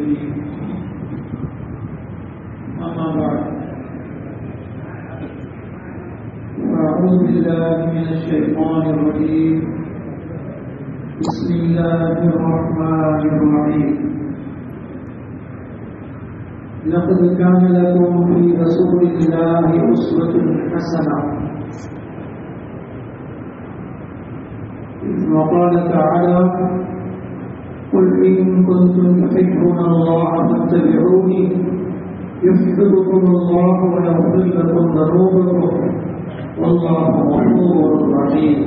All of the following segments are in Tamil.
الرجيم أما بعد فأعوذ بالله من الشيطان الرجيم بسم الله الرحمن الرحيم لقد كان لكم في رسول الله أسوة حسنة وقال تعالى قل إن كنتم تحبون الله فاتبعوني يحببكم الله ويغفر لكم ذنوبكم والله غفور رحيم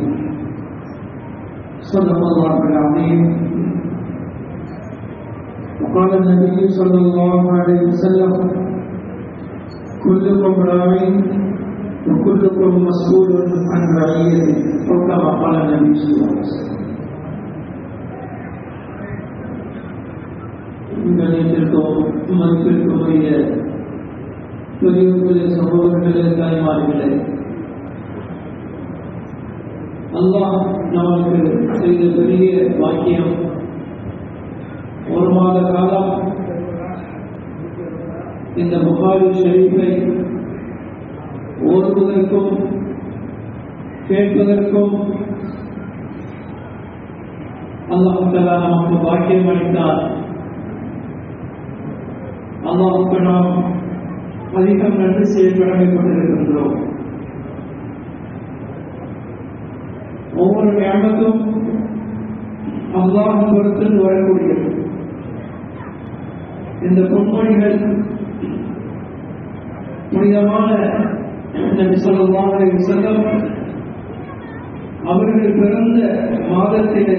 صدق الله العظيم وقال النبي صلى الله عليه وسلم كلكم راع وكلكم مسؤول عن رعيته او كما قال النبي صلى الله عليه وسلم கணித்திற்கும் மதிப்பிற்கும் உரிய பெரியவர்களே சகோதரர்களே தாய்மார்களே அல்லாஹ் நமக்கு செய்த பெரிய வாக்கியம் ஒரு மாத காலம் இந்த புகாரி ஷெரீஃபை ஓதுவதற்கும் கேட்பதற்கும் அல்லாஹலா நமக்கு பாக்கியம் அளித்தார் அல்லாஹுக்கு நாம் அதிகம் நன்றி செய்ய கடமைப்பட்டிருக்கின்றோம் ஒவ்வொரு ஞானத்தும் அல்லாஹ் பொறுத்து வரக்கூடியது இந்த பொன்மொழிகள் புனிதமான நபி சொல்லலாம் செல்லம் அவர்கள் பிறந்த மாதத்திலே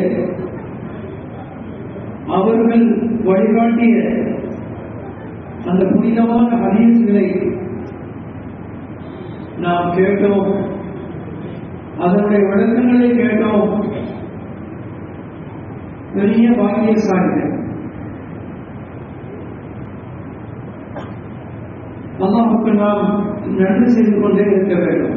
அவர்கள் வழிகாட்டிய அந்த புனிதமான ஹதீஸ்களை நாம் கேட்டோம் அதனுடைய விளக்கங்களை கேட்டோம் பெரிய பாக்கியசாலிகள் அல்லாஹுக்கு நாம் நன்றி செய்து கொண்டே இருக்க வேண்டும்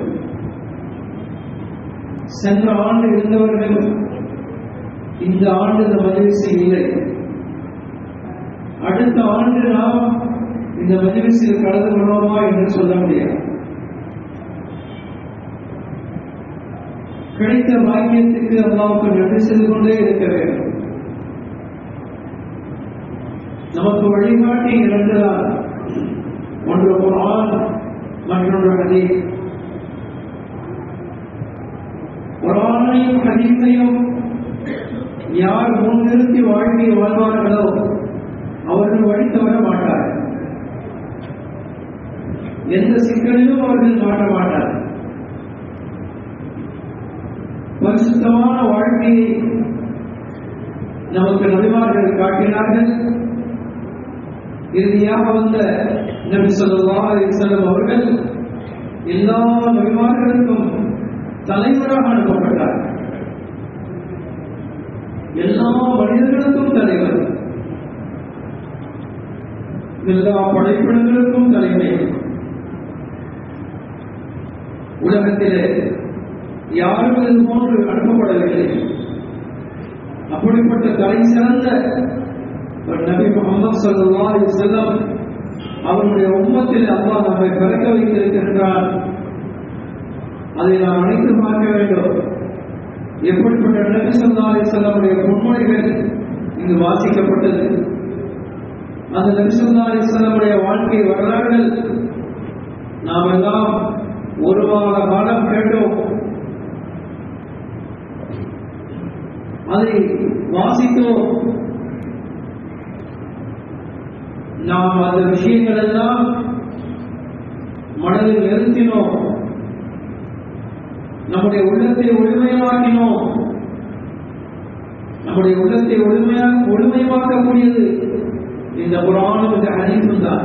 சென்ற ஆண்டு இருந்தவர்கள் இந்த ஆண்டு இந்த மஜிலிசு இல்லை அடுத்த ஆண்டு நாம் இந்த மஜிலிசில் கலந்து கொள்வோமா என்று சொல்ல முடியாது கிடைத்த பாக்கியத்துக்கு அல்லாவுக்கு நன்றி செய்து கொண்டே இருக்க வேண்டும் நமக்கு வழிகாட்டி இரண்டுதான் ஒன்று குரான் மற்றொன்று ஹதீஸ் குரானையும் ஹதீஸையும் யார் முன்னிறுத்தி வாழ்க்கை வாழ்வார்களோ அவர்கள் வழி தவற மாட்டார் எந்த சிக்கலிலும் அவர்கள் மாட்ட மாட்டார் பரிசுத்தமான வாழ்க்கையை நமக்கு நபிமார்கள் காட்டினார்கள் இறுதியாக வந்த நபி சொல்லா செல்லும் அவர்கள் எல்லா நபிமார்களுக்கும் தலைவராக அனுப்பப்பட்டார் எல்லா மனிதர்களுக்கும் தலைவர் எல்லா படைப்பிடங்களுக்கும் தலைமை உலகத்திலே யாரும் இது போன்று அனுப்பப்படவில்லை அப்படிப்பட்ட தலை சிறந்த ஒரு நபி முகமது சல்லா செல்லம் அவருடைய உம்மத்தில் அல்லாஹ் நம்மை பிறக்க வைத்திருக்கின்றார் அதை நாம் அனைத்து பார்க்க வேண்டும் எப்படிப்பட்ட நபி சல்லா செல்லமுடைய பொன்மொழிகள் இங்கு வாசிக்கப்பட்டது அந்த நபி சல்லா செல்லமுடைய வாழ்க்கை வரலாறுகள் நாம் எல்லாம் ஒரு வார காலம் கேட்டோம் அதை வாசித்தோம் நாம் அந்த விஷயங்கள் எல்லாம் மனதில் நிறுத்தினோம் நம்முடைய உள்ளத்தை ஒழுமையாக்கினோம் நம்முடைய உள்ளத்தை ஒழுமையா ஒழுமையாக்கக்கூடியது இந்த புராணம் இந்த ஹதீஸும் தான்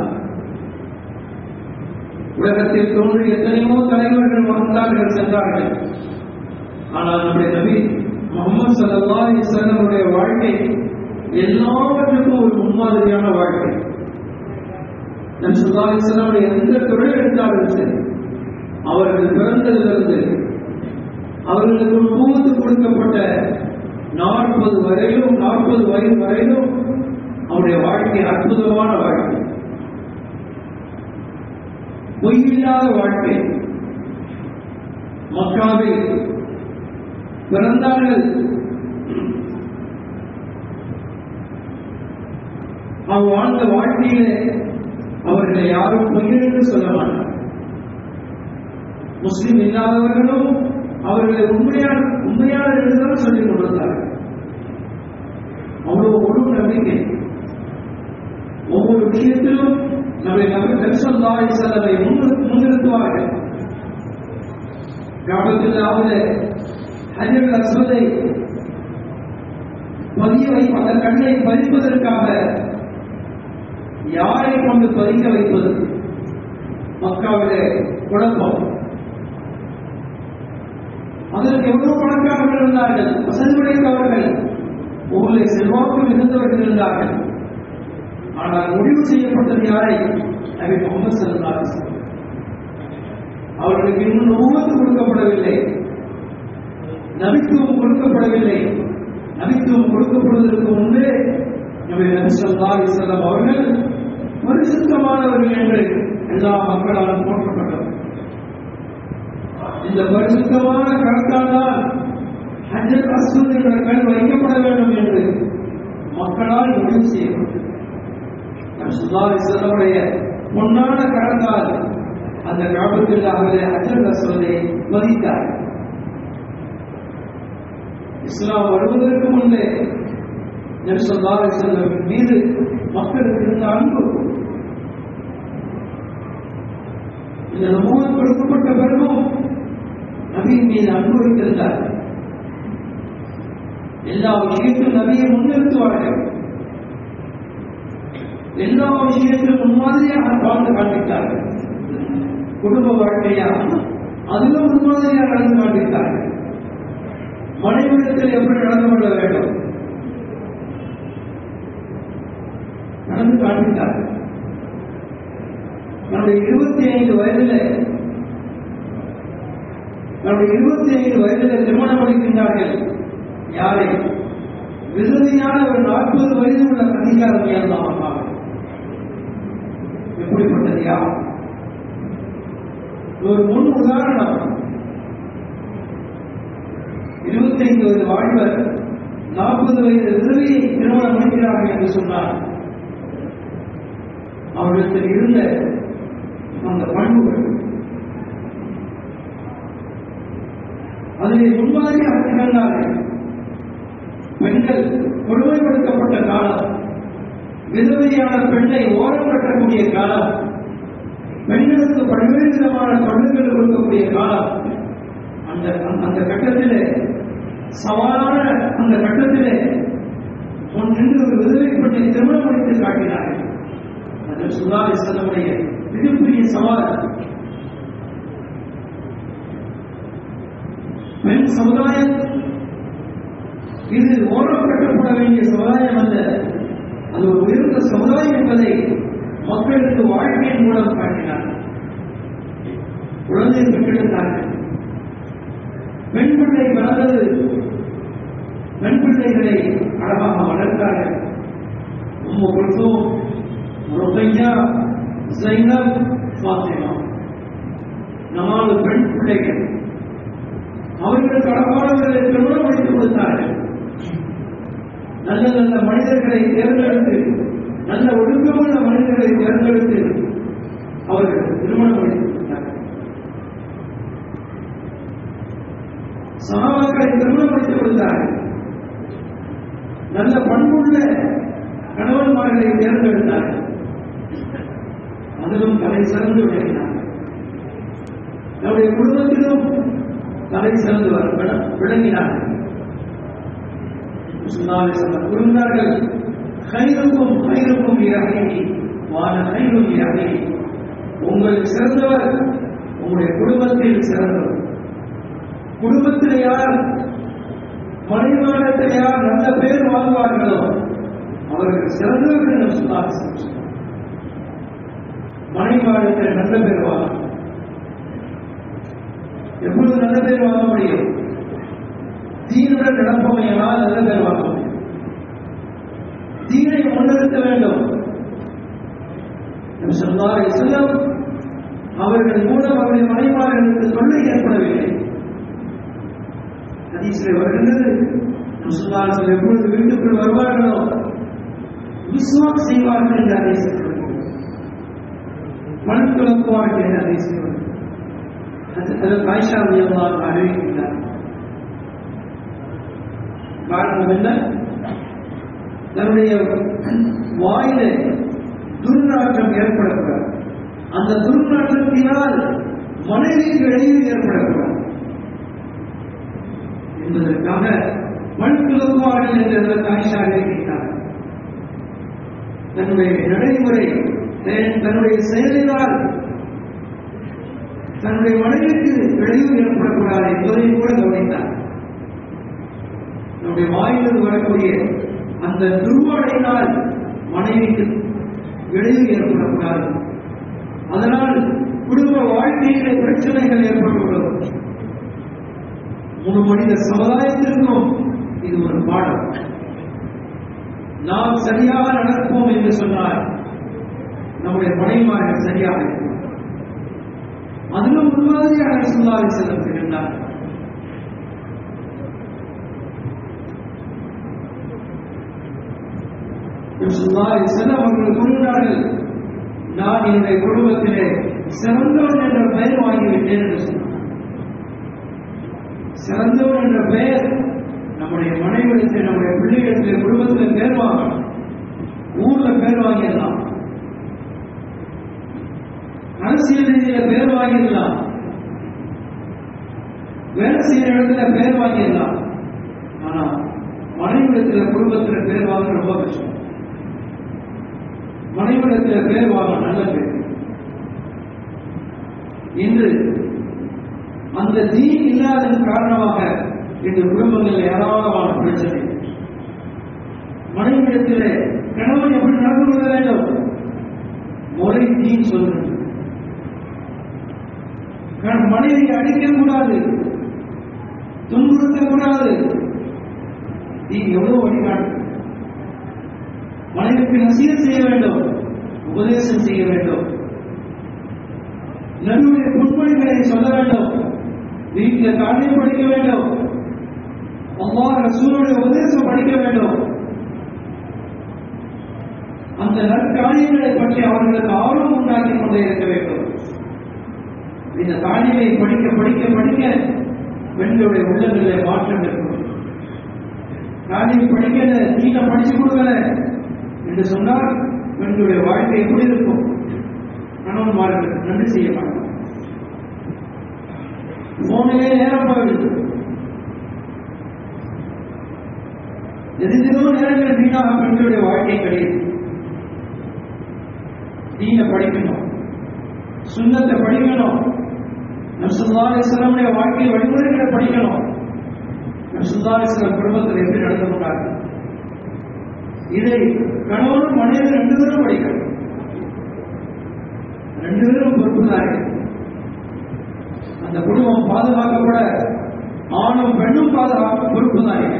உலகத்தில் தோன்றி எத்தனையோ தலைவர்கள் வந்தார்கள் சென்றார்கள் ஆனால் நம்முடைய நபி முகமது சல்லா இஸ்லாமுடைய வாழ்க்கை எல்லாவற்றுக்கும் ஒரு முன்மாதிரியான வாழ்க்கை நம் சுல்லா இஸ்லாமுடைய எந்த தொழில் எடுத்தாலும் சரி அவர்கள் பிறந்ததிலிருந்து அவர்களுக்கு பூத்து கொடுக்கப்பட்ட நாற்பது வரையிலும் நாற்பது வயது வரையிலும் அவருடைய வாழ்க்கை அற்புதமான வாழ்க்கை பொய்யில்லாத வாழ்க்கை மக்காவில் பிறந்தார்கள் அவர் வாழ்ந்த வாழ்க்கையிலே அவர்களை யாரும் பொய்யென்று சொல்ல மாட்டார் முஸ்லிம் இல்லாதவர்களும் அவர்களை உண்மையான உண்மையான என்றுதான் சொல்லிக் கொண்டிருந்தார்கள் அவ்வளவு முழு நம்பிக்கை ஒவ்வொரு விஷயத்திலும் நம்மை நபி தரிசல்லாய் செல்லவை முன்னிறுத்துவார்கள் காபத்தில்லாவது ஹஜர் அஸ்வதை பதிய வை அந்த கண்ணை பதிப்பதற்காக யாரை கொண்டு பதிக்க வைப்பது மக்காவிலே குழப்பம் அதற்கு எவ்வளவு பணக்காரர்கள் இருந்தார்கள் வசதி படைத்தவர்கள் ஊரில் செல்வாக்கு மிகுந்தவர்கள் இருந்தார்கள் ஆனால் முடிவு செய்யப்பட்டது யாரை நபி முகமது சல்லாஹ் அவர்களுக்கு இன்னும் நுபுவத்து கொடுக்கப்படவில்லை நபித்துவம் கொடுக்கப்படவில்லை நபித்துவம் கொடுக்கப்படுவதற்கு முன்பே நபி நபி சொல்லா இஸ்லாம் அவர்கள் பரிசுத்தமானவர்கள் என்று எல்லா மக்களாலும் போற்றப்பட்டவர் இந்த பரிசுத்தமான கணக்கால் தான் ஹஜ்ஜத் அஸ்வத் என்ற கண் வைக்கப்பட வேண்டும் என்று மக்களால் முடிவு செய்யப்பட்டது நபி சொல்லா இஸ்லாமுடைய பொன்னான கணக்கால் அந்த காபத்தில் அவரை ஹஜ்ஜத் அஸ்வதை மதித்தார் இஸ்லாம் வருவதற்கு முன்பே நபிசல்லா செல்லம் மீது மக்களுக்கு இருந்த அன்பு இந்த நமூகம் கொடுக்கப்பட்ட பிறகும் நபியின் மீது அன்பு வைத்திருந்தார் எல்லா விஷயத்திலும் நபியை முன்னிறுத்துவார்கள் எல்லா விஷயத்திலும் முன்மாதிரியாக வாழ்ந்து காண்பித்தார்கள் குடும்ப வாழ்க்கையா அதிலும் முன்மாதிரியாக நடந்து காண்பித்தார்கள் மனைவிடத்தில் எப்படி நடந்து கொள்ள வேண்டும் நடந்து காண்பித்தார்கள் நம்முடைய இருபத்தி ஐந்து வயதில் நம்முடைய இருபத்தி ஐந்து வயதில் திருமணம் அளிக்கின்றார்கள் யாரை விதவையான ஒரு நாற்பது வயது உள்ள அதிகாரம் ஏறலாம் எப்படிப்பட்டது யார் ஒரு முன் உதாரணம் இருபத்தைந்து வயது வாழ்வர் நாற்பது வயது விதவையை திருமணம் முடிக்கிறார்கள் என்று சொன்னார் அவரிடத்தில் இருந்த அந்த பண்புகள் அதிலே முன்மாதிரியாக திகழ்ந்தார்கள் பெண்கள் கொடுமைப்படுத்தப்பட்ட காலம் விதவையான பெண்ணை ஓரம் கட்டக்கூடிய காலம் பெண்களுக்கு பல்வேறு விதமான தொழில்கள் கொடுக்கக்கூடிய காலம் அந்த அந்த கட்டத்திலே சவாலான அந்த கட்டத்திலே ஒன்று ஒரு விதவை பெண்ணை திருமணம் முடித்து காட்டினார்கள் அது சுதாரி செல்லமுடைய மிகப்பெரிய சவால் பெண் சமுதாயம் இது ஓரம் கட்டப்பட வேண்டிய சமுதாயம் அல்ல அது ஒரு உயர்ந்த சமுதாயம் என்பதை மக்களுக்கு வாழ்க்கையின் மூலம் காட்டினார் குழந்தை பெற்றெடுத்தார்கள் பெண் பிள்ளை வளர்ந்தது பெண் பிள்ளைகளை அழகாக வளர்த்தார்கள் உம்மு குல்சூம் ருக்கையா ஜைனப் ஃபாத்திமா நாலு பெண் பிள்ளைகள் அவர்கள் கடப்பாளர்களை திருமணம் முடித்து கொடுத்தார்கள் நல்ல நல்ல மனிதர்களை தேர்ந்தெடுத்து நல்ல ஒழுக்கமுள்ள மனிதர்களை தேர்ந்தெடுத்து அவர்கள் திருமணம் முடித்து கொடுத்தார்கள் சகாபாக்களை திருமணம் முடித்து கொடுத்தார்கள் நல்ல பண்புள்ள கணவன்மார்களை தேர்ந்தெடுத்தார்கள் அதிலும் தலை சிறந்து விளங்கினார்கள் நம்முடைய குடும்பத்திலும் தலை சிறந்தவர் விளங்கினார்கள் கூறுகிறார்கள் கைருக்கும் கைருக்கும் இறங்கி வான கைரும் இறங்கி உங்களுக்கு சிறந்தவர் உங்களுடைய குடும்பத்தில் சிறந்தவர் குடும்பத்தில் யார் மனைவானத்தில் யார் நல்ல பேர் வாழ்வார்களோ அவர்கள் சிறந்தவர்கள் என்று சொன்னார் மனைவானத்தில் நல்ல பேர் வாழ எப்பொழுது நல்ல பேர் வாங்க முடியும் தீனுடன் நடப்பவையனால் நல்ல பேர் வாங்க முடியும் தீனை முன்னிறுத்த வேண்டும் நபி ஸல்லல்லாஹு அலைஹி வஸல்லம் அவர்கள் மூலம் அவருடைய மனைமார்களுக்கு தொல்லை ஏற்படவில்லை ஹதீஸில் வருகின்றது நபி ஸல்லல்லாஹு அலைஹி வஸல்லம் எப்பொழுது வீட்டுக்குள் வருவார்களோ விஸ்வாக் செய்வார்கள் என்று ஹதீஸில் வருகிறது மண் துளக்குவார்கள் என்று ஹதீஸில் வருகிறது அது ஆயிஷா ரலியல்லாஹு அன்ஹா அறிவிக்கின்றார் காரணம் என்ன தன்னுடைய வாயிலே துர்நாற்றம் ஏற்படக்கூடாது அந்த துர்நாற்றத்தினால் மனைவிக்கு இடையில் ஏற்படக்கூடாது என்பதற்காக மண் துளக்குவார்கள் என்று அதற்கு ஆயிஷா அறிவிக்கின்றார் தன்னுடைய நடைமுறை தன்னுடைய செயலினால் தன்னுடைய மனைவிக்கு இடையூறு ஏற்படக்கூடாது என்பதையும் கூட கவனித்தார் நம்முடைய வாயிலிருந்து வரக்கூடிய அந்த துர்வாடையினால் மனைவிக்கு இடையூறு ஏற்படக்கூடாது அதனால் குடும்ப வாழ்க்கையிலே பிரச்சனைகள் ஏற்படக்கூடாது முழு மனித சமுதாயத்திற்கும் இது ஒரு பாடம் நாம் சரியாக நடப்போம் என்று சொன்னால் நம்முடைய மனைவிமார்கள் சரியாக இருக்கும் அதிலும் முன்மாதிரியாக சுல்லாவை செல்லம் திகழ்ந்தார் சுல்லாவை செல்லம் அவர்கள் கூறினார்கள் நான் என்னுடைய குடும்பத்திலே சிறந்தவன் என்ற பெயர் வாங்கிவிட்டேன் என்று சொன்னார் சிறந்தவன் என்ற பெயர் நம்முடைய மனைவிடத்தில் நம்முடைய பிள்ளைகளிடத்தில் குடும்பத்தில் பேர் வாங்கணும் ஊர்ல பேர் வாங்கிடலாம் அரசியல் ரீதியில பேர் வாங்கிடலாம் வேலை செய்யற இடத்துல பேர் வாங்கிடலாம் ஆனா மனைவிடத்துல குடும்பத்துல பேர் வாங்க ரொம்ப கஷ்டம் மனைவிடத்துல பேர் வாங்க நல்ல பேர் இன்று அந்த தீன் இல்லாததன் காரணமாக இந்த குடும்பங்கள் ஏராளமான பிரச்சனை மனைவிடத்திலே கணவன் எப்படி நடந்து கொள்ள வேண்டும் முறை தீன் சொல்கிறது மனைவி அடிக்க கூடாது துன்புறுத்த கூடாது நீ எவ்வளவு வழிகாட்டு மனைவிக்கு நசீர் செய்ய வேண்டும் உபதேசம் செய்ய வேண்டும் நன்னுடைய புன்மொழிகளை சொல்ல வேண்டும் வீட்டில் தானே படிக்க வேண்டும் அம்மா ரசூலுடைய உபதேசம் படிக்க வேண்டும் அந்த நற்காரியங்களை பற்றி அவர்களுக்கு ஆர்வம் உண்டாக்கி கொண்டே இருக்க வேண்டும் இந்த தாலிமை படிக்க படிக்க படிக்க பெண்களுடைய உள்ளங்களிலே மாற்றம் ஏற்படும் தாலிமை படிக்கல நீங்க படிச்சு கொடுக்கல என்று சொன்னால் பெண்களுடைய வாழ்க்கை எப்படி இருக்கும் கணவன்மார்கள் நன்றி செய்ய மாட்டாங்க போனிலே நேரம் போயிடுது எதிர்த்தோ நேரங்கள் வீணாக பெண்களுடைய வாழ்க்கை கிடையாது நீங்க படிக்கணும் சுண்ணத்தை படிக்கணும் நம்சுல்லாசலமுடைய வாழ்க்கை வழிமுறைகளை படிக்கணும் நம்சுல்லாசலம் குடும்பத்தில் எப்படி நடந்து கொண்டாங்க இதை கணவனும் மனைவி ரெண்டு பேரும் படிக்கணும் ரெண்டு பேரும் பொறுப்புதாரு அந்த குடும்பம் பாதுகாக்கப்பட ஆணும் பெண்ணும் பாதுகாக்க பொறுப்புதாரிகள்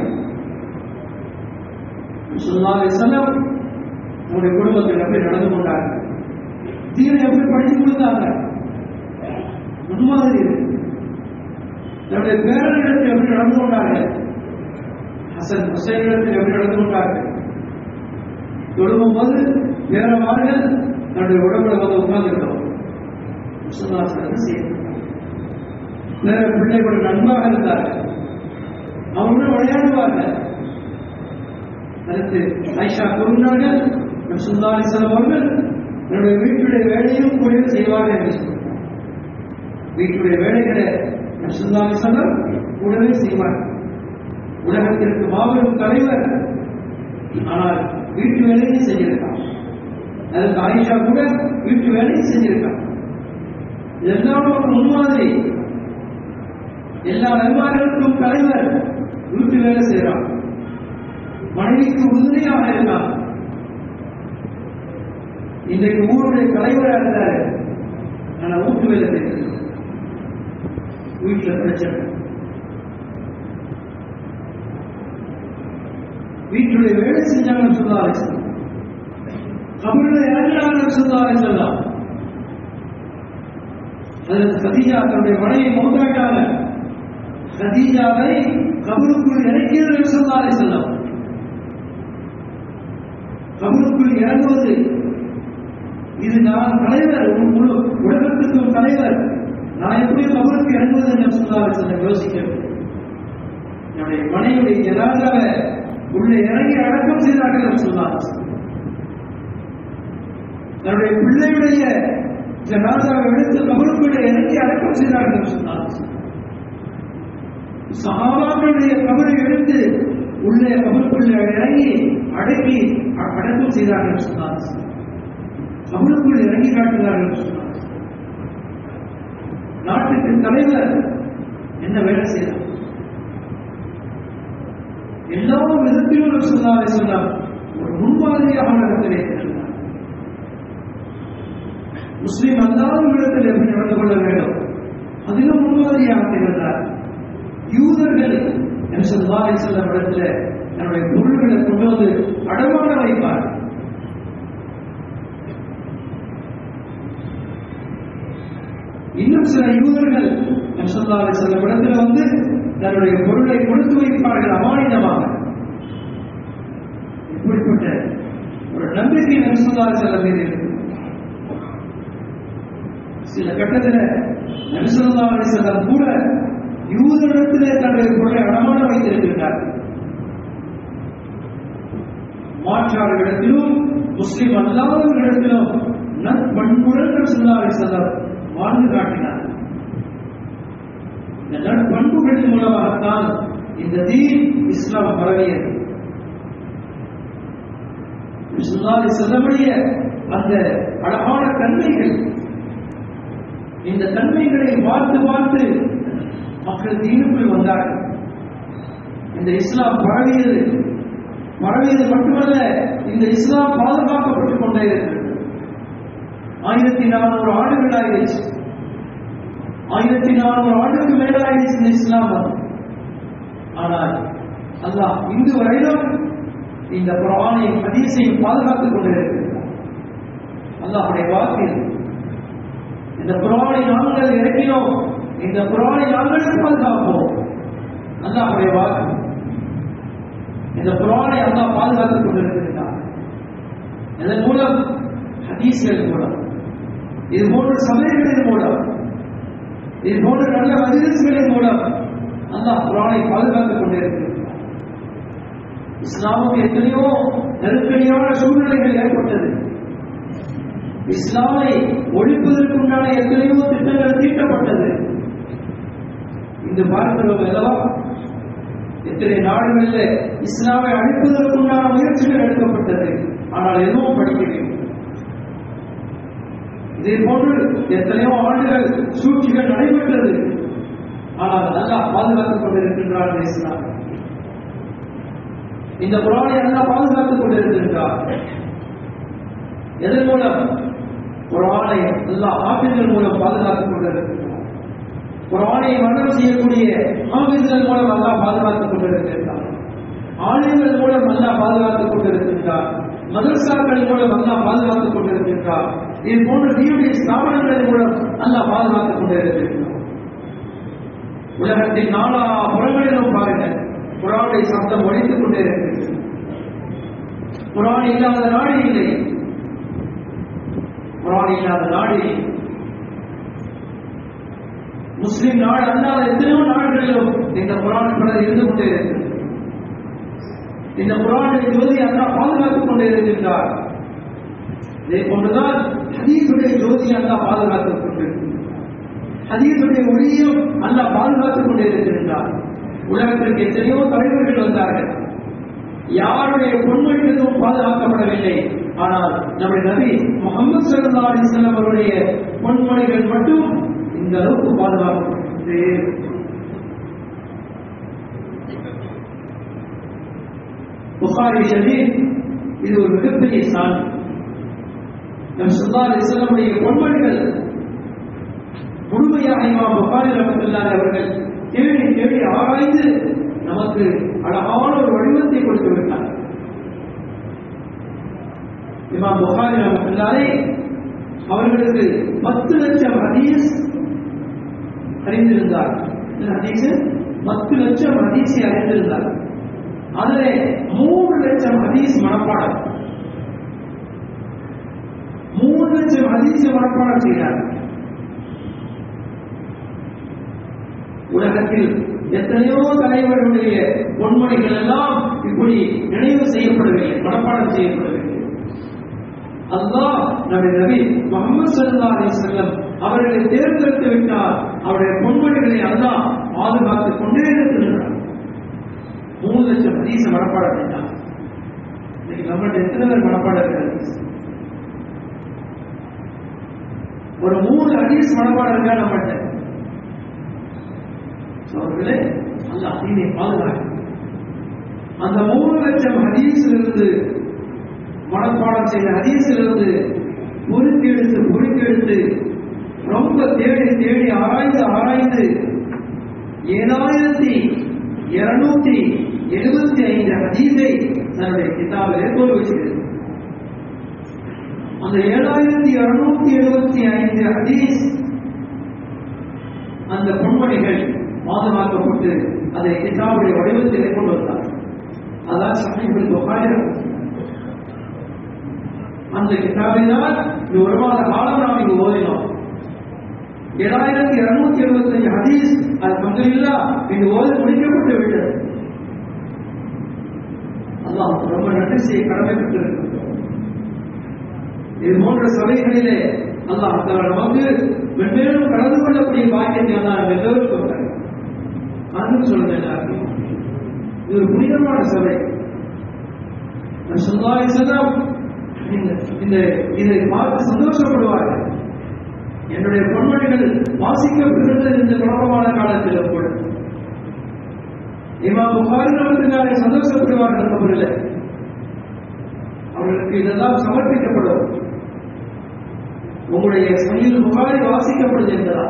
செல்லம் நம்முடைய குடும்பத்தில் எப்படி நடந்து கொண்டாங்க தீனை எப்படி படித்து கொடுத்தாங்க முன்மாதிரி தன்னுடைய பேரனிடத்தில் எப்படி நடந்து கொண்டாங்க ஹசன் ஹுசைனிடத்தில் எப்படி நடந்து கொண்டாங்க தொழுவும் போது பேரமார்கள் தன்னுடைய உடம்புல வந்து உட்கார்ந்துருக்கிறோம் முசல்லாசனம் செய்யணும் வேற பிள்ளைகள் நண்பாக இருந்தார்கள் அவங்களும் விளையாடுவார்கள் அடுத்து ஐஷா கூறினார்கள் சுல்லாலிசலம் அவர்கள் என்னுடைய வீட்டுடைய வேலையும் கூட செய்வார்கள் என்று சொன்னார் வீட்டுடைய வேலைகளை சுல்லாலிசலம் கூடவே செய்வார் உலகத்திற்கு மாபெரும் தலைவர் ஆனால் வீட்டு வேலையும் செஞ்சிருக்கான் அதுக்கு ஆயிஷா கூட வீட்டு வேலையும் செஞ்சிருக்கான் இதெல்லாம் ஒரு முன்மாதிரி எல்லா நண்பர்களுக்கும் தலைவர் வீட்டு வேலை செய்யறான் மனைவிக்கு உறுதுணையாக இருந்தான் இன்றைக்கு ஊருடைய தலைவராக இருந்தாரு ஆனா வீட்டு வேலை செய்யறது வீட்டுல பிரச்சனை வீட்டுடைய வேலை செஞ்சாங்கன்னு சொல்ல கபரில் இறங்கினார்கள் சொன்னாரே சொல்லலாம் அதில் கதீஜா தன்னுடைய மனைவி மௌத்தாட்டாங்க கதீஜாவை கபருக்குள் இறக்கியது சொன்னாரே சொல்லலாம் கபருக்குள் இறங்குவது இது நான் தலைவர் முழு உலகத்துக்கும் தலைவர் நான் எப்படி கபருக்கு இறங்குவது என்று சொன்னாரே சொல்ல யோசிக்கிறேன் என்னுடைய மனைவியுடைய ஜனாதாவை உள்ளே இறங்கி அடக்கம் செய்தார்கள் என்று சொன்னார் தன்னுடைய பிள்ளையுடைய ஜனாதாவை எடுத்து கபருக்குள்ளே இறங்கி அடக்கம் செய்தார்கள் என்று சொன்னார் சகாபாக்களுடைய கபரை எடுத்து உள்ளே கபருக்குள்ளே இறங்கி அடக்கி அடக்கம் செய்தார்கள் என்று சொன்னார் கபருக்குள் இறங்கி காட்டுகிறார்கள் என்று சொன்னார் நாட்டுக்கு தலைவர் என்ன வேலை செய்தார் எல்லா விதத்திலும் சொன்னாரே சொன்னார் ஒரு முன்மாதிரியாக நடத்தவே இருந்தார் முஸ்லிம் அல்லாதவர்களிடத்தில் எப்படி நடந்து கொள்ள வேண்டும் அதிலும் முன்மாதிரியாக திகழ்ந்தார் யூதர்கள் என்று சொல்லாரை செல்லும் இடத்துல தன்னுடைய பொருள்களை கொண்டு வந்து அடமான வைப்பார் இன்னும் சில யூதர்கள் என்று சொல்லாரை செல்லும் இடத்துல வந்து தன்னுடைய பொருளை கொடுத்து வைப்பார்கள் அமானிதமாக இப்படிப்பட்ட ஒரு நம்பிக்கை நபிசுல்லாஹ் செல்ல மீது இருக்கு சில கட்டத்தில் நபிசுல்லாஹ் செல்லம் கூட யூதரிடத்திலே தன்னுடைய பொருளை அடமான வைத்திருக்கின்றார் மாற்றாளர்களிடத்திலும் முஸ்லிம் அல்லாதவர்களிடத்திலும் நற்பண்புடன் நபிசுல்லாஹ் செல்லம் வாழ்ந்து காட்டினார் இந்த நற்பண்புகளின் மூலமாகத்தான் இந்த தீன் இஸ்லாம் பரவியது சுல்லாதி செல்லக்கூடிய அந்த அழகான தன்மைகள் இந்த தன்மைகளை பார்த்து பார்த்து மக்கள் தீனுக்குள் வந்தார்கள் இந்த இஸ்லாம் பரவியது பரவியது மட்டுமல்ல இந்த இஸ்லாம் பாதுகாக்கப்பட்டுக் கொண்டே இருக்கிறது ஆயிரத்தி நானூறு ஆண்டுகள் ஆயிடுச்சு ஆயிரத்தி நானூறு ஆண்டுக்கு மேலாயிடுச்சு இந்த இஸ்லாம் வந்து ஆனால் அல்லாஹ் இன்று வரையிலும் இந்த குரானையும் ஹதீஸையும் பாதுகாத்துக் கொண்டிருக்கிறார் அல்லாஹுடைய வாக்கு இந்த குரானை நாங்கள் இறக்கினோம் இந்த குரானை நாங்கள் பாதுகாப்போம் அல்லாஹுடைய வாக்கு இந்த குரானை அல்லாஹ் பாதுகாத்துக் கொண்டிருக்கிறார் இதன் மூலம் ஹதீஸ்கள் மூலம் இது போன்ற சமயங்களின் மூலம் இது போன்ற நல்ல மதிரசுகளின் மூலம் அல்லாஹ் குரானை பாதுகாத்துக் கொண்டிருக்கிறார் இஸ்லாமுக்கு எத்தனையோ நெருக்கடியான சூழ்நிலைகள் ஏற்பட்டது இஸ்லாமை ஒழிப்பதற்கு உண்டான எத்தனையோ திட்டங்கள் தீட்டப்பட்டது இன்று பார்க்கிறோம் அல்லவா எத்தனை நாடுகளில் இஸ்லாமை அழிப்பதற்கு உண்டான முயற்சிகள் எடுக்கப்பட்டது ஆனால் எதுவும் படிக்கவில்லை இதே போன்று எத்தனையோ ஆண்டுகள் சூழ்ச்சிகள் நடைபெற்றது ஆனால் நல்லா பாதுகாத்துக் கொண்டிருக்கின்றார்கள் இஸ்லாம் இந்த குரானை எல்லாம் பாதுகாத்துக் கொண்டிருக்கின்றார் எதன் மூலம் குரானை எல்லா ஆபிர்கள் மூலம் பாதுகாத்துக் கொண்டிருக்கின்றார் குரானை மரணம் செய்யக்கூடிய ஆபிர்கள் மூலம் அல்லா பாதுகாத்துக் கொண்டிருக்கின்றார் ஆலயங்கள் மூலம் அல்லா பாதுகாத்துக் கொண்டிருக்கின்றார் மதரசாக்கள் மூலம் அல்லா பாதுகாத்துக் கொண்டிருக்கின்றார் இது போன்ற தீவுடைய ஸ்தாபனங்களின் மூலம் அல்லா பாதுகாத்துக் கொண்டிருக்கின்றார் உலகத்தின் நாலா புறங்களிலும் பாருங்கள் குரானுடைய சப்தம் ஒழித்துக் கொண்டே இருக்கிறது குரான் இல்லாத நாடு இல்லை குரான் இல்லாத நாடு இல்லை முஸ்லிம் நாடு அல்லாத எத்தனையோ நாடுகளிலும் இந்த குரான் படம் இருந்து கொண்டே இருக்கிறது இந்த குரானுடைய ஜோதி அல்லா பாதுகாத்துக் கொண்டே இருக்கின்றார் இதே போன்றுதான் ஹதீசுடைய ஜோதி அல்லா பாதுகாத்துக் கொண்டிருக்கின்றார் ஹதீசுடைய ஒளியும் அல்லா பாதுகாத்துக் கொண்டே இருக்கின்றார் உலகத்திற்கு எத்தனையோ தலைவர்கள் வந்தார்கள் யாருடைய பொன்மொழி எதுவும் பாதுகாக்கப்படவில்லை ஆனால் நம்முடைய நபி முகமது சல்லா அலிஸ்லாம் அவருடைய பொன்மொழிகள் மட்டும் இந்த அளவுக்கு பாதுகாக்கப்பட்டது புகாரி ஷரீப் இது ஒரு மிகப்பெரிய சான்று நம் சல்லா அலிஸ்லாமுடைய பொன்மொழிகள் முழுமையாக இமாம் புகாரி ரஹமத்துல்லாஹி அவர்கள் தேடி தேடி ஆராய்ந்து நமக்கு அழகான ஒரு வடிவத்தை கொடுத்து விட்டார் இமாம் புகாரி ரஹ்மத்துல்லாஹி அவர்களுக்கு பத்து லட்சம் ஹதீஸ் அறிந்திருந்தார் இந்த ஹதீஸ் பத்து லட்சம் ஹதீஸை அறிந்திருந்தார் அதிலே மூன்று லட்சம் ஹதீஸ் மனப்பாடம் மூணு லட்சம் ஹதீஸை மனப்பாடம் செய்தார் உலகத்தில் எத்தனையோ தலைவர்களுடைய பொன்மொழிகள் எல்லாம் இப்படி நினைவு செய்யப்படவில்லை மனப்பாடம் செய்யப்படவில்லை அல்லாஹ் நம்முடைய நபி முகமது சல்லல்லாஹு அலைஹி வஸல்லம் அவர்களை தேர்ந்தெடுத்து விட்டார் அவருடைய பொன்மொழிகளை அல்லாஹ் பாதுகாத்துக் கொண்டே இருக்கிறார் மூணு லட்சம் ஹதீஸ் மனப்பாடம் செய்தார் இன்னைக்கு நம்மள்ட்ட எத்தனை பேர் மனப்பாடம் இருக்கிறது ஒரு மூணு ஹதீஸ் மனப்பாடம் இருக்கா நம்மள்ட்ட அவர்களே அந்த அத்தீனை பாதுகாக்க அந்த மூணு லட்சம் ஹதீஸிலிருந்து மனப்பாடம் செய்த ஹதீஸிலிருந்து பொறுக்கெடுத்து பொறுக்கெடுத்து ரொம்ப தேடி தேடி ஆராய்ந்து ஆராய்ந்து ஏழாயிரத்தி இருநூத்தி எழுபத்தி ஐந்து ஹதீஸை தன்னுடைய கிதாபிலே தோல்வி வச்சிருக்கிறது அந்த ஏழாயிரத்தி இருநூத்தி எழுபத்தி ஐந்து ஹதீஸ் அந்த பொன்மணிகள் பாதுகாக்கப்பட்டு அதை கிதாபுடைய வடிவத்திலே கொண்டு வந்தார் அதான் சமீபத்தில் புகாரி அந்த கிதாபை தான் இந்த ஒரு மாத காலம் நாம் இங்கு ஓதினோம் ஏழாயிரத்தி இருநூத்தி எழுபத்தி அஞ்சு ஹதீஸ் அது கொஞ்சம் இல்லா இங்கு ஓதி முடிக்கப்பட்டு விட்டது அல்லாஹ் ரொம்ப நன்றி செய்ய கடமைப்பட்டிருக்கிறோம் இது போன்ற சபைகளிலே அல்லாஹ் தஆலா நமக்கு வெவ்வேறு கலந்து கொள்ளக்கூடிய பாக்கியத்தை அல்லாஹ் நம்ம எல்லோருக்கும் தருகிறார். அன்பு சொல்லுங்க எல்லாருக்கும் இது ஒரு புனிதமான சபை சொல்லாய் செல்லம் இந்த இந்த இதை பார்த்து சந்தோஷப்படுவார்கள் என்னுடைய பொன்மொழிகள் வாசிக்கப்படுகிறது இந்த குழப்பமான காலத்தில் கூட இமா புகாரி நமக்கு சந்தோஷப்படுவார்கள் கபரில் அவர்களுக்கு இதெல்லாம் சமர்ப்பிக்கப்படும் உங்களுடைய சமையல் புகாரி வாசிக்கப்படுது என்பதா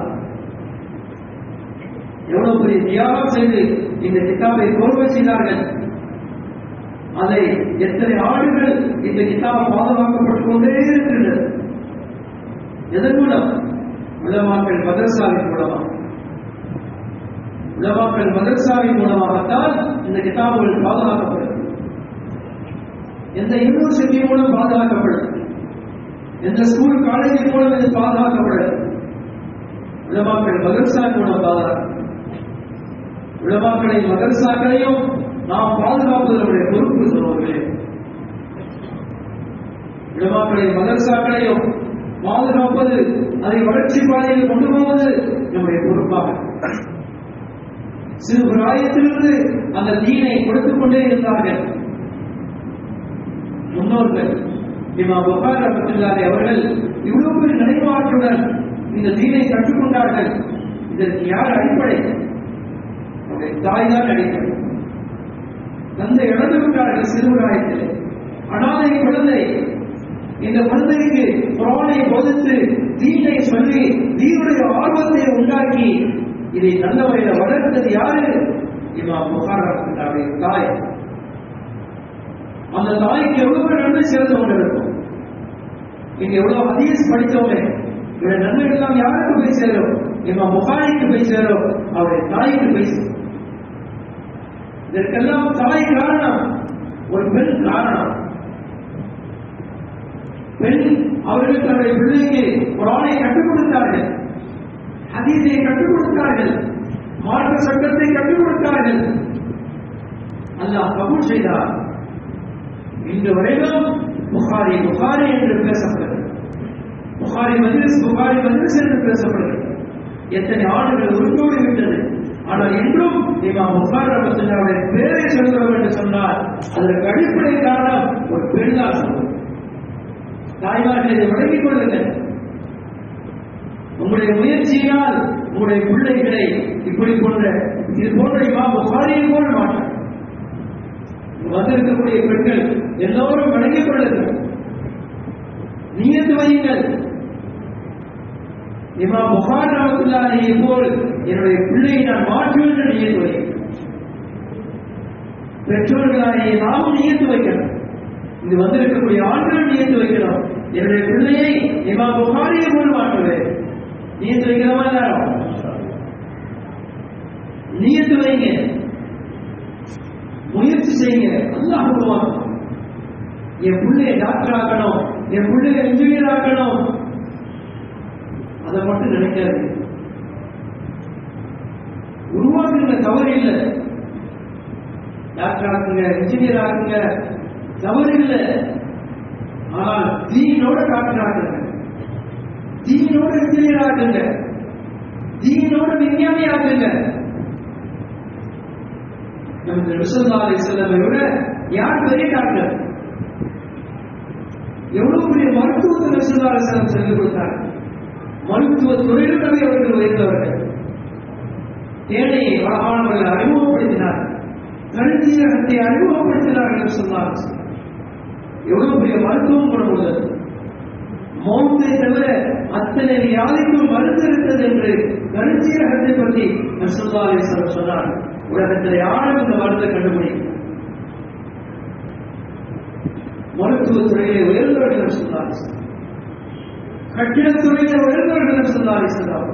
எவ்வளவு பெரிய தியாகம் செய்து இந்த கிதாபை கோர்வை செய்தார்கள் அதை எத்தனை ஆண்டுகள் இந்த கிதாப் பாதுகாக்கப்பட்டுக் கொண்டே இருக்கின்றது எதன் மூலம் உலமாக்கள் மதரசாவின் மூலமாக உலமாக்கள் மதரசாவின் மூலமாகத்தான் இந்த கிதாபுகள் பாதுகாக்கப்படுது எந்த யூனிவர்சிட்டி மூலம் பாதுகாக்கப்படுது எந்த ஸ்கூல் காலேஜ் மூலம் இது பாதுகாக்கப்படுது உலமாக்கள் மதரசாவின் மூலம் பாதுகாக்க உலமாக்களை மதரசாக்களையும் நாம் பாதுகாப்பது நம்முடைய பொறுப்பு சொல்வார்களே உலமாக்களை மதரசாக்களையும் பாதுகாப்பது அதை வளர்ச்சி பாதையில் கொண்டு போவது நம்முடைய பொறுப்பாக சிறு பிராயத்திலிருந்து அந்த தீனை கொடுத்துக் கொண்டே இருந்தார்கள் முன்னோர்கள் இமா புகார் ரஹமத்துல்லாஹி அவர்கள் இவ்வளவு பெரிய நினைவாற்றுடன் இந்த தீனை கற்றுக்கொண்டார்கள் இதற்கு யார் அடிப்படை அவருடைய தாய் தான் அடிப்படை தந்தை இழந்து விட்டார்கள் சிறுபிராயத்தில் அனாதை குழந்தை இந்த குழந்தைக்கு குரானை போதித்து தீனை சொல்லி தீனுடைய ஆர்வத்தை உண்டாக்கி இதை நல்ல முறையில் வளர்த்தது யாரு இமா புகார் ரஹமத்துல்லாஹி தாய் அந்த தாய்க்கு எவ்வளவு நன்மை சேர்ந்து கொண்டிருக்கும் இங்க எவ்வளவு ஹதீஸ் படித்தோமே இவருடைய நன்மைகள் எல்லாம் யாருக்கு போய் சேரும் இம்மா புகாரிக்கு போய் சேரும் அவருடைய தாய்க்கு போய் சேரும் இதற்கெல்லாம் தாய் காரணம் ஒரு பெண் காரணம் பெண் அவர்கள் தன்னுடைய பிள்ளைக்கு குரானை கற்றுக் கொடுத்தார்கள் ஹதீஸை கற்றுக் கொடுத்தார்கள் மார்க்க சட்டத்தை கற்றுக் கொடுத்தார்கள் அல்லாஹ் கபூல் செய்தார் இன்று வரையிலும் புகாரி புகாரி என்று பேசப்படுகிறது புகாரி மஜ்லிஸ் புகாரி மஜ்லிஸ் என்று பேசப்படுகிறது எத்தனை ஆண்டுகள் உருண்டோடி விட்டது ஆனால் இன்றும் இமாம் புகார் ரமத்துல்லாவுடைய பேரை சொல்கிறோம் என்று சொன்னால் அதற்கு அடிப்படை காரணம் ஒரு பெண்ணால் சொல்வது தாய்மார்கள் இதை விளங்கிக் கொள்ளுங்கள் உங்களுடைய முயற்சியால் உங்களுடைய பிள்ளைகளை இப்படி போன்ற இது போன்ற இமாம் புகாரியை போல மாட்டார் வந்திருக்கக்கூடிய பெண்கள் எல்லோரும் வணங்கிக் கொள்ளுங்கள் நீயத்து வையுங்கள் இமா புகார் ரமத்துல்லாஹியை போல் என்னுடைய பிள்ளையை நான் மாற்றுவேன் என்று நீயத்து வையுங்கள் பெற்றோர்களாகிய நாமும் நீயத்து வைக்கணும் இங்கு வந்திருக்கக்கூடிய ஆண்கள் நியத்து வைக்கிறோம் என்னுடைய பிள்ளையை இமா புகாரியை போல் மாற்றுவேன் நியத்து வைக்கிறோமா எல்லாரும் நியத்து வைங்க முயற்சி செய்யுங்க அல்லாஹ் உருவாக்கும் என் பிள்ளைய டாக்டர் ஆக்கணும் என் பிள்ளைய இன்ஜினியர் ஆக்கணும் அதை மட்டும் நினைக்காது உருவாக்குங்க தவறு இல்லை டாக்டர் ஆக்குங்க இன்ஜினியர் ஆக்குங்க தவறு இல்லை ஆனால் தீனோட டாக்டர் ஆக்குங்க தீனோட இன்ஜினியர் ஆக்குங்க தீனோட விஞ்ஞானி ஆக்குங்க நமக்கு ரிசல்வாலை செல்லவை விட யார் பெரிய டாக்டர் எவ்வளவு பெரிய மருத்துவத்தை ரிசல்வாலை செல்லம் சொல்லிக் கொடுத்தார் மருத்துவ துறையிலுமே அவர்கள் உயர்ந்தவர்கள் ஏழையை அழகானவர்கள் அறிமுகப்படுத்தினார் கருத்தீரகத்தை அறிமுகப்படுத்தினார்கள் என்று சொன்னார் எவ்வளவு பெரிய மருத்துவம் குணம் உள்ளது மௌத்தை தவிர அத்தனை வியாதிக்கும் மருந்து இருக்கிறது என்று கருத்தீரகத்தை பற்றி நசுல்லாலேஸ்வரர் சொன்னார் உலகத்தில் யாரும் இந்த மருந்தை கண்டுபிடிக்கும் மருத்துவத்துறையிலே உயர்ந்தவர்கள் சொன்னார் கட்டிடத்துறையிலே உயர்ந்தவர்கள் சொன்னார்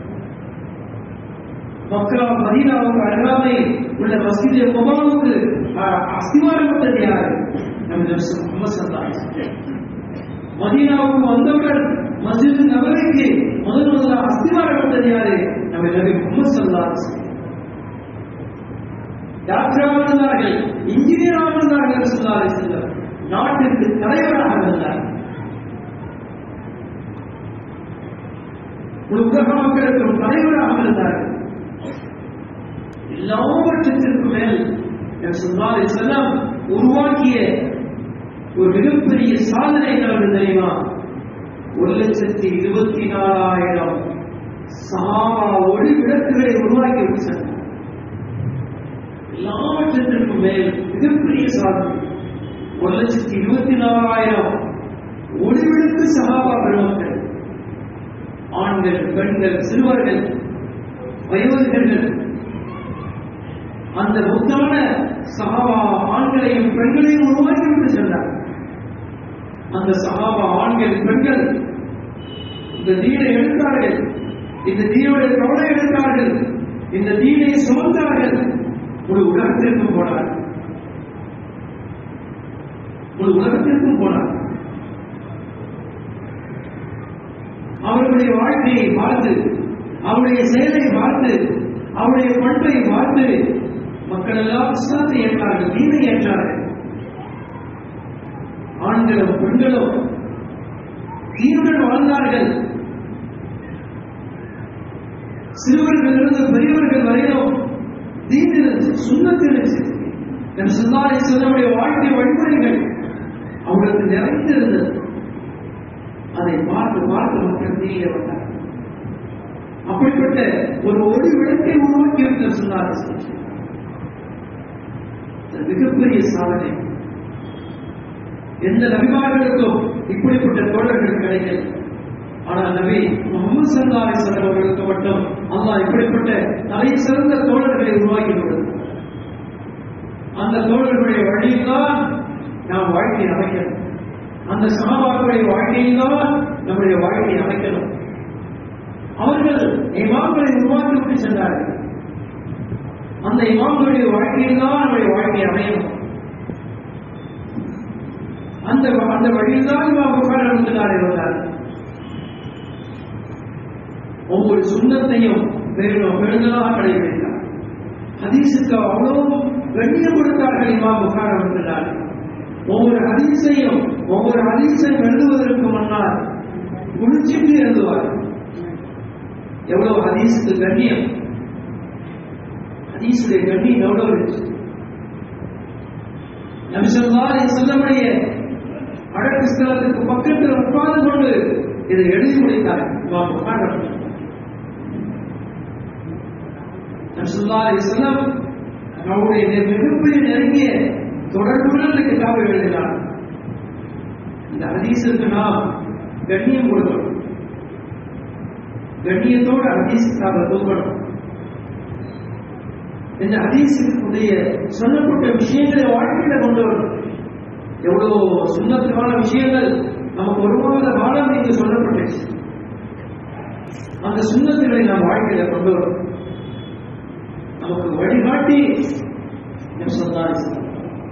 மக்கா மதீனாவுக்கு அருகாமை உள்ள மசீது முகாமுக்கு அஸ்திவாரப்பட்டது யார் முகமது சல்லாஹ் மதீனாவுக்கு வந்தவர்கள் மஸ்ஜித் நபருக்கு முதல் முதலாக அஸ்திவாரப்பட்டது யாரு நம்ம நபி முகமது சல்லாஹ் டாக்டராக இருந்தார்கள் இன்ஜினியராக இருந்தார்கள் சொல்லாரை செல்லம் நாட்டிற்கு தலைவராக இருந்தார் உலக மக்களுக்கும் தலைவராக இருந்தார்கள் எல்லாவற்றிற்கும் மேல் சொல்லாரை செல்லம் உருவாக்கிய ஒரு மிகப்பெரிய சாதனை என்னவென்று தெரியுமா ஒரு லட்சத்தி இருபத்தி நாலாயிரம் சாவா ஒளி விளக்குகளை உருவாக்கி வச்சார் எல்லாவற்றிற்கும் மேல் மிகப்பெரிய சாதனை ஒரு லட்சத்தி இருபத்தி நாலாயிரம் ஒளிவிடுத்து சகாபா பெருமக்கள் ஆண்கள் பெண்கள் சிறுவர்கள் வயோதிகர்கள் அந்த முத்தான சகாபா ஆண்களையும் பெண்களையும் உருவாக்கி விட்டு சென்றார் அந்த சகாபா ஆண்கள் பெண்கள் இந்த தீனை எடுத்தார்கள் இந்த தீனுடைய கவலை எடுத்தார்கள் இந்த தீனை சுமந்தார்கள் ஒரு உலகத்திற்கும் போனார் ஒரு உலகத்திற்கும் போனார் அவர்களுடைய வாழ்க்கையை பார்த்து அவருடைய செயலை பார்த்து அவருடைய பண்பை பார்த்து மக்கள் எல்லாம் இஸ்லாத்தை ஏற்றார்கள் தீனை ஏற்றார்கள் ஆண்களும் பெண்களும் தீனுடன் வாழ்ந்தார்கள் சிறுவர்களிலிருந்து பெரியவர்கள் வரையிலும் தீன் இருந்துச்சு சுண்ணத்து இருந்துச்சு என் சொன்னாலே சொல்லக்கூடிய வாழ்க்கை வழிமுறைகள் அவர்களுக்கு நிறைந்திருந்தது அதை பார்த்து பார்த்து மக்கள் தீயில வந்தார் அப்படிப்பட்ட ஒரு ஒளி விளக்கை உருவாக்கி வைத்த சொன்னார் மிகப்பெரிய சாதனை எந்த நபிமார்களுக்கும் இப்படிப்பட்ட தோழர்கள் கிடைக்கல ஆனால் நபி முகமது சல்லாரை அவர்களுக்கு மட்டும் அல்லாஹ் இப்படிப்பட்ட தலை சிறந்த தோழர்களை உருவாக்கி கொடுத்தார் அந்த தோழர்களுடைய வழியில்தான் நாம் வாழ்க்கை அமைக்கணும் அந்த சமபாக்களுடைய வாழ்க்கையில்தான் நம்முடைய வாழ்க்கையை அமைக்கணும் அவர்கள் இமாம்களை உருவாக்கி விட்டு சென்றார்கள் அந்த இமாம்களுடைய வாழ்க்கையில்தான் நம்முடைய வாழ்க்கை அமையணும் அந்த அந்த வழியில்தான் இமாம் புகார் இருந்தார் இருந்தார் ஒவ்வொரு சுண்ணத்தையும் பெரும் பெருந்தலாக கடைபிடித்தார் ஹதீஸுக்கு அவ்வளவு கண்ணியம் கொடுத்தார்கள் இமாம் புகார் இருந்தார் ஒவ்வொரு ஹதீஸையும் ஒவ்வொரு ஹதீஸையும் எழுதுவதற்கு முன்னால் குளிச்சுட்டு எழுதுவார் எவ்வளவு ஹதீஸுக்கு கண்ணியம் ஹதீஸுடைய கண்ணியம் எவ்வளவு இருந்துச்சு நபிசல்லாரை செல்லமுடைய அடக்கு ஸ்தலத்துக்கு பக்கத்தில் உட்கார்ந்து கொண்டு இதை எழுதி முடித்தார் இமாம் புகார் நபிசல்லாரை செல்லம் நம்முடைய மிகப்பெரிய நெருங்கிய தொடர்புடன் இந்த கிதாபை எழுதினார் இந்த ஹதீஸுக்கு நாம் கண்ணியம் கொடுக்கணும் கண்ணியத்தோடு ஹதீஸ் கிதாபை தூக்கணும் இந்த ஹதீஸுடைய சொல்லப்பட்ட விஷயங்களை வாழ்க்கையில கொண்டு வரணும் எவ்வளவு சுண்ணத்துக்கான விஷயங்கள் நமக்கு ஒரு மாத காலம் இங்கு சொல்லப்பட்டுச்சு அந்த சுண்ணத்துகளை நாம் வாழ்க்கையில கொண்டு வரும் நமக்கு வழிகாட்டி நபி ஸல்லல்லாஹு அலைஹி வஸல்லம்.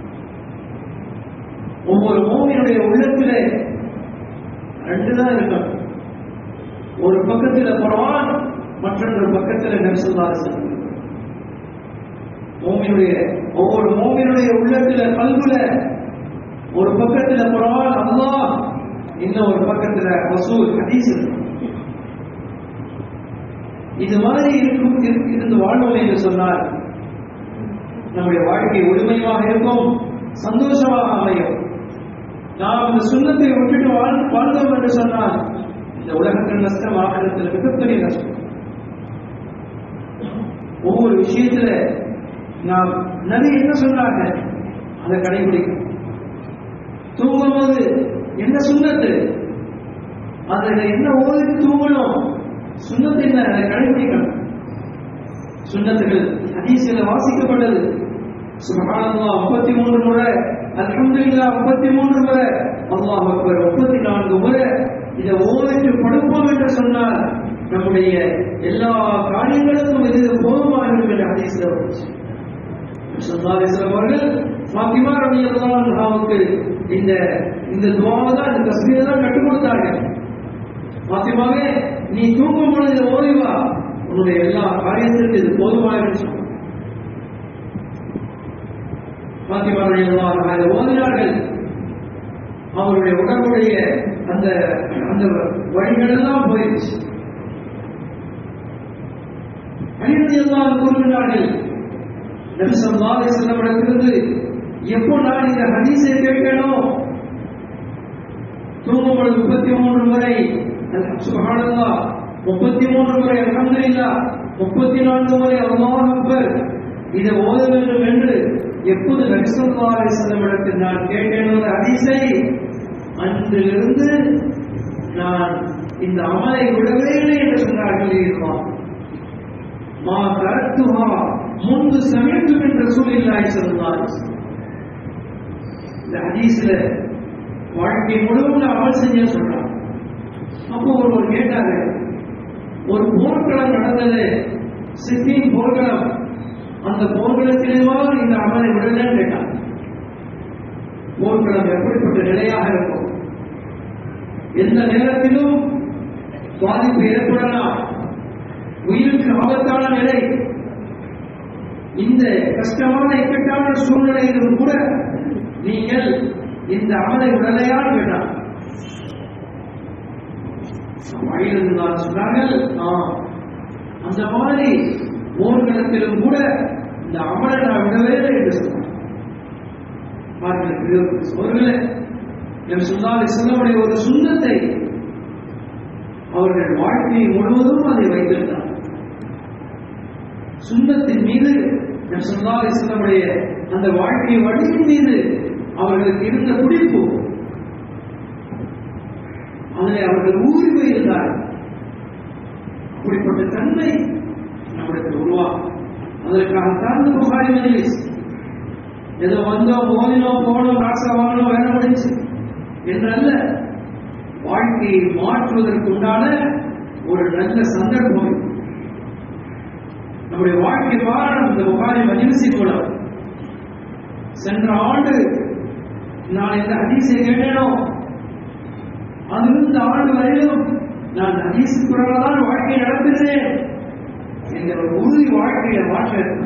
ஒவ்வொரு மோமினுடைய உள்ளத்திலே ரெண்டு தான் இருக்கும் ஒரு பக்கத்துல குர்ஆன் மற்றொரு பக்கத்துல நபி ஸல்லல்லாஹு அலைஹி வஸல்லம். மோமினுடைய ஒவ்வொரு மோமினுடைய உள்ளத்துல கல்புல ஒரு பக்கத்துல குர்ஆன் அல்லாஹ் இன்னும் ஒரு பக்கத்துல ரசூல் ஹதீஸ் இருக்கு. இது மாதிரி இருக்கும் இரு- இருந்து வாழ்வோம் என்று சொன்னால் நம்முடைய வாழ்க்கை ஒளிமயமாக இருக்கும் சந்தோஷமாக அமையும் நாம் இந்த சுண்ணத்தை விட்டுட்டு வாழ் வாழ்ந்தோம் என்று சொன்னால் இந்த உலகத்தில் நஷ்டம் ஆகிறதுல மிகப்பெரிய நஷ்டம் ஒவ்வொரு விஷயத்துல நாம் நபி என்ன சொன்னாங்க அதை கடைபிடிக்கணும் தூங்கும் போது என்ன சுண்ணத்து அதுல என்ன ஓதி தூங்கணும் சுண்ணத்து என்ன அதை கடைபிடிக்கணும் சுண்ணத்துகள் ஹதீஸில் வாசிக்கப்பட்டது சுபஹானல்லாஹ் முப்பத்தி மூன்று முறை அல்ஹம்துலில்லாஹ் முப்பத்தி மூன்று முறை அல்லாஹ் அக்பர் முப்பத்தி நான்கு முறை இதை ஓதிட்டு படுப்போம் என்று சொன்னால் நம்முடைய எல்லா காரியங்களுக்கும் இது போதுமானது என்ற ஹதீஸில் வந்துச்சு ஸல்லல்லாஹு அலைஹி வஸல்லம் அவர்கள் ஃபாத்திமா ரலியல்லாஹு அன்ஹாவுக்கு இந்த இந்த துஆவை தான் இந்த தஸ்பீரை தான் கற்றுக் கொடுத்தாங்க ஃபாத்திமாவே நீ தூங்கும் பொழுது இதை ஓதி வா உன்னுடைய எல்லா காரியத்திற்கும் இது போதுமானது சொன்னாங்க ஃபாத்திமா ரலியல்லாஹு அன்ஹா இதை ஓதினார்கள் அவருடைய உடம்புடைய அந்த அந்த வழிகளெல்லாம் போயிடுச்சு அலிரதியெல்லாம் கூறுகிறார்கள் நபி ஸல்லல்லாஹு அலைஹி வஸல்லம் இடத்திலிருந்து எப்போ நான் இந்த ஹதீஸை கேட்கனோ தூங்கும் பொழுது முப்பத்தி மூன்று முறை சுபஹானல்லாஹ் முப்பத்தி மூன்று முறை அல்ஹம்துலில்லாஹ் முப்பத்தி நான்கு முறை அல்லாஹ் அக்பர் இதை ஓத வேண்டும் என்று எப்போது நபி ஸல்லல்லாஹு அலைஹி வஸல்லம் இடத்தில் நான் கேட்டேனோ அந்த ஹதீஸை அன்றிலிருந்து நான் இந்த அமலை விடவே இல்லை என்று சொன்னார்கள் இருப்பான் மா தரத்துஹா முன்பு சமைத்து என்ற சூழ்நிலை சொன்னார் இந்த ஹதீஸ்ல வாழ்க்கை முழுவதும் அமல் செஞ்ச சொல்றான் அப்போ ஒருவர் கேட்டாங்க ஒரு போர்க்களம் நடந்தது சித்தின் போர்க்களம் அந்த போர்க்களத்திலேவா இந்த அமலை விடலன்னு கேட்டாங்க போர்க்களம் எப்படிப்பட்ட நிலையாக இருக்கும் எந்த நேரத்திலும் பாதிப்பு ஏற்படலாம் உயிருக்கு ஆபத்தான நிலை இந்த கஷ்டமான இக்கட்டான சூழ்நிலையிலும் கூட நீங்கள் இந்த அமலை விடலையான்னு கேட்டார் வழியிருந்தால் சொன்னார்கள் ஆம் அந்த மாதிரி போர்க்களத்திலும் கூட இந்த அமலை நான் விடவே இல்லை என்று சொன்னார் பாருங்கள் சோர்களே என் சொன்னால் இஸ்லாமுடைய ஒரு சுண்ணத்தை அவர்கள் வாழ்க்கை முழுவதும் அதை வைத்திருந்தார் சுண்ணத்தின் மீது நம் சொன்னால் இஸ்லாமுடைய அந்த வாழ்க்கை வழியின் மீது அவர்களுக்கு இருந்த பிடிப்பு அதில் அவர்கள் ஊறி போயிருந்தார்கள் அப்படிப்பட்ட தன்மை நம்மளுக்கு உருவாகும் அதற்காகத்தான் இந்த புகாரி மஜ்லிஸ் ஏதோ வந்தோம் ஓதினோம் போனோம் ராசா வாங்கினோம் வேலை முடிஞ்சு என்றல்ல வாழ்க்கையை மாற்றுவதற்கு உண்டான ஒரு நல்ல சந்தர்ப்பம் இது. நம்முடைய வாழ்க்கை காரணம் இந்த புகாரி மஜிலிசி மூலம் சென்ற ஆண்டு நான் இந்த ஹதீஸை கேட்டேனோ அதிலிருந்து இந்த ஆண்டு வரையிலும் நான் ஹதீஸு தான் வாழ்க்கை நடத்துகிறேன் என்கிற ஒரு உறுதி வாழ்க்கையை மாற்ற இருக்கணும்.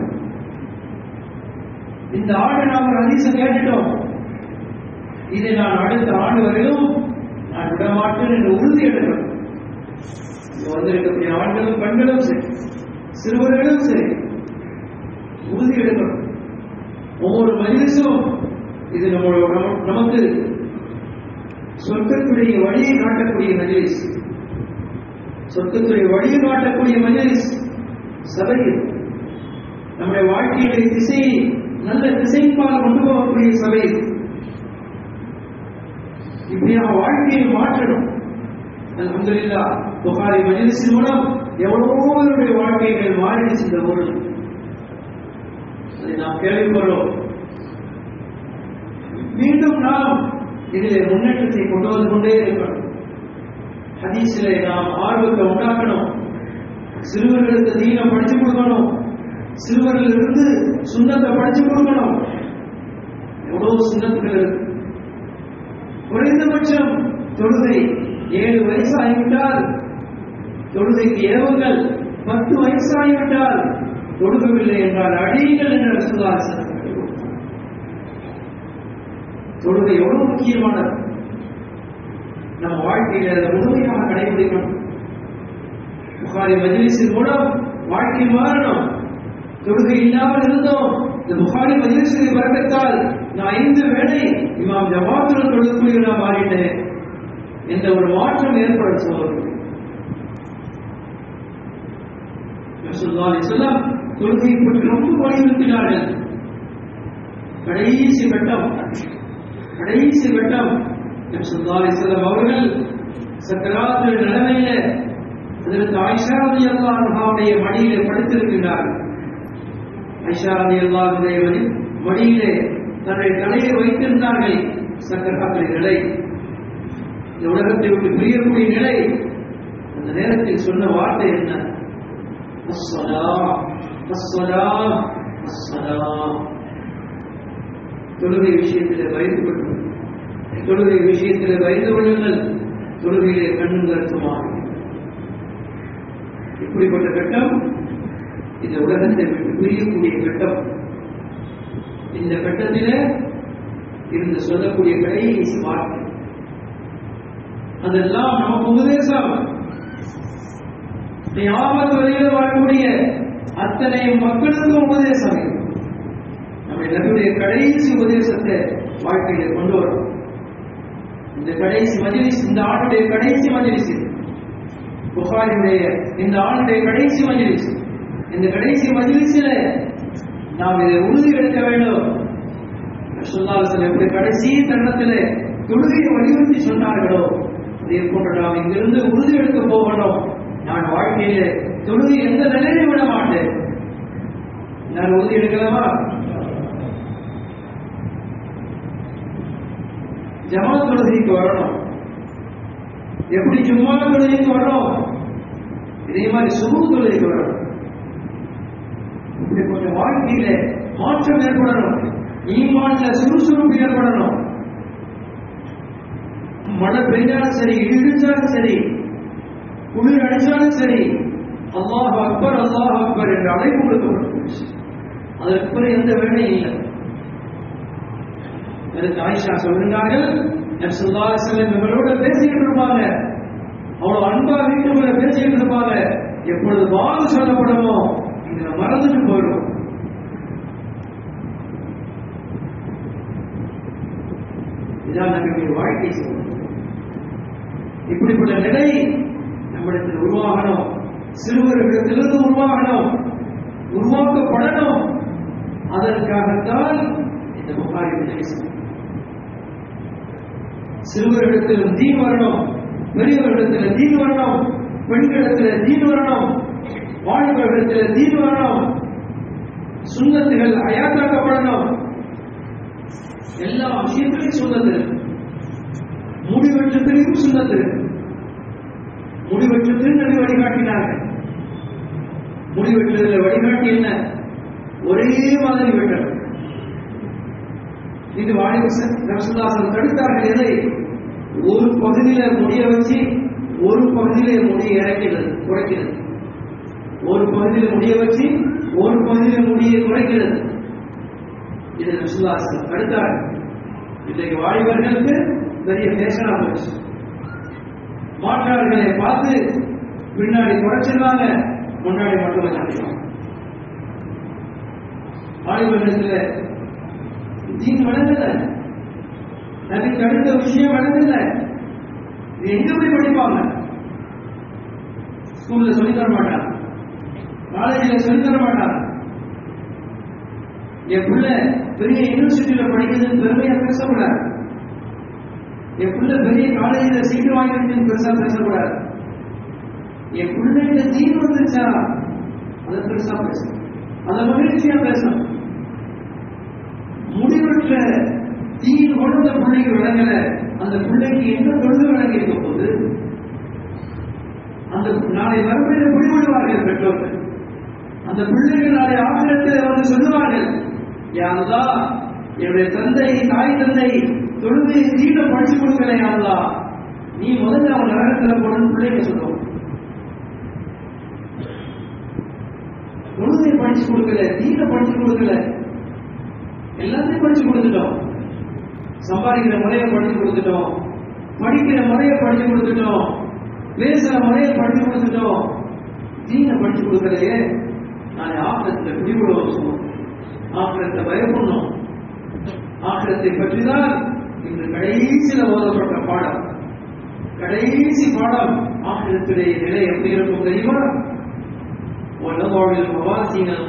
இந்த ஆண்டு நாம் ஒரு ஹதீஸை கேட்டுட்டோம் இதை நான் அடுத்த ஆண்டு வரையிலும் நான் விட மாட்டேன் என்று உறுதி எடுக்கணும் இங்க வந்திருக்கக்கூடிய ஆண்களும் பெண்களும் சரி சிறுவர்களும் சரி உறுதி எடுக்கணும் ஒவ்வொரு மனிதனும் இது நம்மளோட நம- நமக்கு சொர்க்கத்துடைய வழியை காட்டக்கூடிய மஜ்லிஸ் சொர்க்கத்துடைய வழியை காட்டக்கூடிய மஜ்லிஸ் சபை இது. நம்முடைய வாழ்க்கையுடைய திசையை நல்ல திசைப்பால் கொண்டு போகக்கூடிய சபை இது. இப்படியாக வாழ்க்கையை மாற்றணும் அல்ஹம்துலில்லா புகாரி மஜ்லிஸின் மூலம் எவ்வளவோ பேருடைய வாழ்க்கைகள் மாறிடுச்சு இந்த ஊரில் அதை நாம் கேள்விப்படுறோம் மீண்டும் நாம் இதிலே முன்னேற்றத்தை கொண்டு வந்து கொண்டே இருக்கணும் ஹதீஸிலே நாம் ஆர்வத்தை உண்டாக்கணும் சிறுவர்களுக்கு தீனம் படிச்சு கொடுக்கணும் சிறுவர்கள் இருந்து சுண்ணத்தை படிச்சு கொடுக்கணும் எவ்வளவு சுண்ணத்துகள் இருக்கு குறைந்தபட்சம் தொழுகை ஏழு வயசாகிவிட்டால் தொழுகைக்கு ஏவுங்கள் பத்து வயசாகிவிட்டால் தொழுகவில்லை என்றால் அடியுங்கள் என்ற சுதாசனம் தொழுகை எவ்வளவு முக்கியமானது நம்ம வாழ்க்கையில அதை முழுமையாக கடைபிடிக்கணும் புகாரி மஜ்லிஸின் மூலம் வாழ்க்கை மாறணும் தொழுகை இல்லாமல் இருந்தோம் இந்த புகாரி மஜ்லிஸின் வரக்கத்தால் நான் ஐந்து வேளை இமாம் ஜமாத்துடன் தொழுக்கூடியவனா மாறிட்டேன் என்ற ஒரு மாற்றம் ஏற்படும் சோதனை சொல்லம் தொழுகையை பற்றி ரொம்ப வலியுறுத்தினார்கள் கடைசி கட்டம் கடைசி கட்டம் செல்லம் அவர்கள் சக்கராத்து நிலைமையில அதற்கு ஆயிஷா ரதி அல்லாஹுடைய மடியிலே படுத்திருக்கின்றார்கள் ஐஷா ரதி அல்லாஹுடைய மடியிலே தன்னுடைய தலையை வைத்திருந்தார்கள் சக்கராத்திரி நிலை இந்த உலகத்தை விட்டு பிரியக்கூடிய நிலை அந்த நேரத்தில் சொன்ன வார்த்தை என்ன அஸ்ஸலா அஸ்ஸலா அஸ்ஸலா தொழுகை விஷயத்தில் பயந்து கொள்ளுங்கள் தொழுகை விஷயத்தில் பயந்து கொள்ளுங்கள் தொழுகையிலே கண்ணும் கருத்துமாக இப்படிப்பட்ட கட்டம் இந்த உலகத்தை விட்டு பிரியக்கூடிய கட்டம் இந்த கட்டத்திலே இருந்து சொல்லக்கூடிய கடைசி வார்த்தை அதெல்லாம் நமக்கு உபதேசம் யாமத்து வழியில் வாழக்கூடிய அத்தனை மக்களுக்கும் உபதேசம் நம்ம நபியுடைய கடைசி உபதேசத்தை வாழ்க்கையில கொண்டு வரும் இந்த கடைசி மஜிலிஸ் இந்த ஆண்டுடைய கடைசி மஜிலிஸ் புகாரினுடைய இந்த ஆண்டுடைய கடைசி மஜிலிஸ் இந்த கடைசி மஜிலிஸில் நாம் இதை உறுதி எடுக்க வேண்டும் சொல்லாசன் எப்படி கடைசி தருணத்தில் தொழுகையை வலியுறுத்தி சொன்னார்களோ அதே போன்று நாம் இங்கிருந்து உறுதி எடுக்க போகணும் நான் வாழ்க்கையில தொழுகை எந்த நிலையிலும் விட மாட்டேன் நான் உறுதி எடுக்கலாமா ஜமா தொழுகைக்கு வரணும் எப்படி சும்மா தொழுகைக்கு வரணும் இதே மாதிரி சுமு தொழுகைக்கு வரணும் இப்படி கொஞ்சம் வாழ்க்கையில மாற்றம் ஏற்படணும் ஈமான்ல சுறுசுறுப்பு ஏற்படணும் மழை பெய்ஞ்சாலும் சரி இடிச்சாலும் சரி குளிர் அடிச்சாலும் சரி அல்லாஹ் அக்பர் அல்லாஹ் அக்பர் என்று அழைப்பு கொடுக்கப்பட்டிருச்சு அதற்கு பிறகு எந்த வேலையும் இல்லை அதற்கு ஆயிஷா சொல்லுகிறார்கள் செல்லம் இவங்களோட பேசிக்கிட்டு இருப்பாங்க அவ்வளவு அன்பா வீட்டுக்குள்ள பேசிக்கிட்டு இருப்பாங்க எப்பொழுது வாங்க சொல்லப்படுமோ இதுல மறந்துட்டு போயிடும் இதான் நம்முடைய வாழ்க்கை சொல்லும் இப்படிப்பட்ட நிலை நம்மிடத்தில் உருவாகணும் சிறுவர்களிடத்திலிருந்து உருவாகணும் உருவாக்கப்படணும் அதற்காகத்தான் இந்த புகாரி பேசும் சிறுவர்களிடத்திலும் தீன் வரணும் பெரியவர்களிடத்தில் தீன் வரணும் பெண்களிடத்தில் தீன் வரணும் வாலிபர்களிடத்தில் தீன் வரணும் சுண்ணத்துகள் அயாத்தாக்கப்படணும் எல்லா விஷயத்திலையும் சுண்ணத்து முடிவெற்றத்திலையும் சுண்ணத்து முடிவெற்றத்தில் நபி வழிகாட்டினார்கள் முடிவெற்றதில் வழிகாட்டி என்ன ஒரே மாதிரி வெட்டணும் இது வாலிபசன் நரசுதாசன் தடுத்தார்கள் எதை ஒரு பகுதியில முடிய வச்சு ஒரு பகுதியில முடிய இறக்கிறது குறைக்கிறது ஒரு பகுதியில முடிய வச்சு ஒரு பகுதியில முடிய குறைக்கிறது இது நரசுதாசன் தடுத்தார்கள் இன்றைக்கு வாலிபர்களுக்கு பெரிய பேசனா போச்சு மாற்றார்களை பார்த்து பின்னாடி குறைச்சிருவாங்க முன்னாடி மட்டும் வச்சிருக்காங்க வாலிபர்களுக்கு தீன் வளரல நபிக்கு அடுத்த விஷயம் வளரல இது எங்க போய் படிப்பாங்க ஸ்கூல்ல சொல்லி தர மாட்டாங்க காலேஜில் சொல்லி தர மாட்டாங்க என் பிள்ளை பெரிய யூனிவர்சிட்டியில படிக்குதுன்னு பெருமையா பேசக்கூடாது என் பிள்ளை பெரிய காலேஜில் சீட்டு வாங்கிருக்குன்னு பெருசா பேசக்கூடாது என் பிள்ளைகிட்ட தீன் வந்துச்சா அதை பெருசா பேசணும் அதை மகிழ்ச்சியா பேசணும் முடிவெற்ற தீன் கொண்ட பிள்ளைக்கு விளங்கல அந்த பிள்ளைக்கு என்ன தொழுது விளங்கி இருக்க போது அந்த நாளை மறுமையில முடிவிடுவார்கள் பெற்றோர்கள் அந்த பிள்ளைகள் நாளை ஆசிரியத்தில் வந்து சொல்லுவார்கள் யாருதா என்னுடைய தந்தை தாய் தந்தை தொழுதை தீன படிச்சு கொடுக்கல யாருதா நீ முதல்ல அவன் நரகத்தில் போடணும் பிள்ளைங்க சொல்லுவோம் தொழுதை படிச்சு கொடுக்கல தீன படிச்சு கொடுக்கல எல்லாத்தையும் படிச்சு கொடுத்துட்டோம் சம்பாதிக்கிற முறையை படிச்சு கொடுத்துட்டோம் படிக்கிற முறையை படிச்சு கொடுத்துட்டோம் பேசுற முறையை படிச்சு கொடுத்துட்டோம் தீன படிச்சு கொடுக்கலையே நான் ஆக்கிரத்தை பிடிபடுவோம் சொல்லுவோம் ஆக்கிரத்தை பயப்படணும் ஆக்கிரத்தை பற்றிதான் இன்று கடைசியில ஓதப்பட்ட பாடம் கடைசி பாடம் ஆக்கிரத்துடைய நிலை எப்படி இருக்கும் தெரியுமா உலகோடில் மவாசீன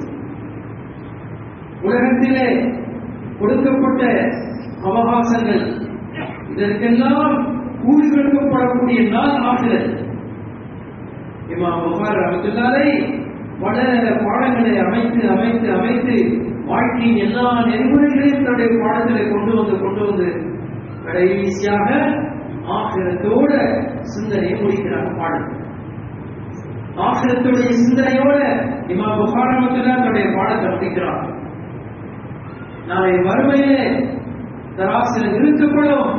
உலகத்திலே கொடுக்கப்பட்ட அவகாசங்கள் இதற்கெல்லாம் கூலி கொடுக்கப்படக்கூடிய நாள் ஆகிறது இமாம் புகார் அமைத்துள்ளாரை பல பாடங்களை அமைத்து அமைத்து அமைத்து வாழ்க்கையின் எல்லா நெறிமுறைகளையும் தன்னுடைய பாடங்களை கொண்டு வந்து கொண்டு வந்து கடைசியாக ஆகிரத்தோட சிந்தனையை முடிக்கிறார் பாடம் ஆகிரத்துடைய சிந்தனையோட இமாம் புகார் அமைத்துள்ளார் தன்னுடைய பாடத்தை முடிக்கிறார் நாளை வறுமையிலே தராசில் நிறுத்தப்படும்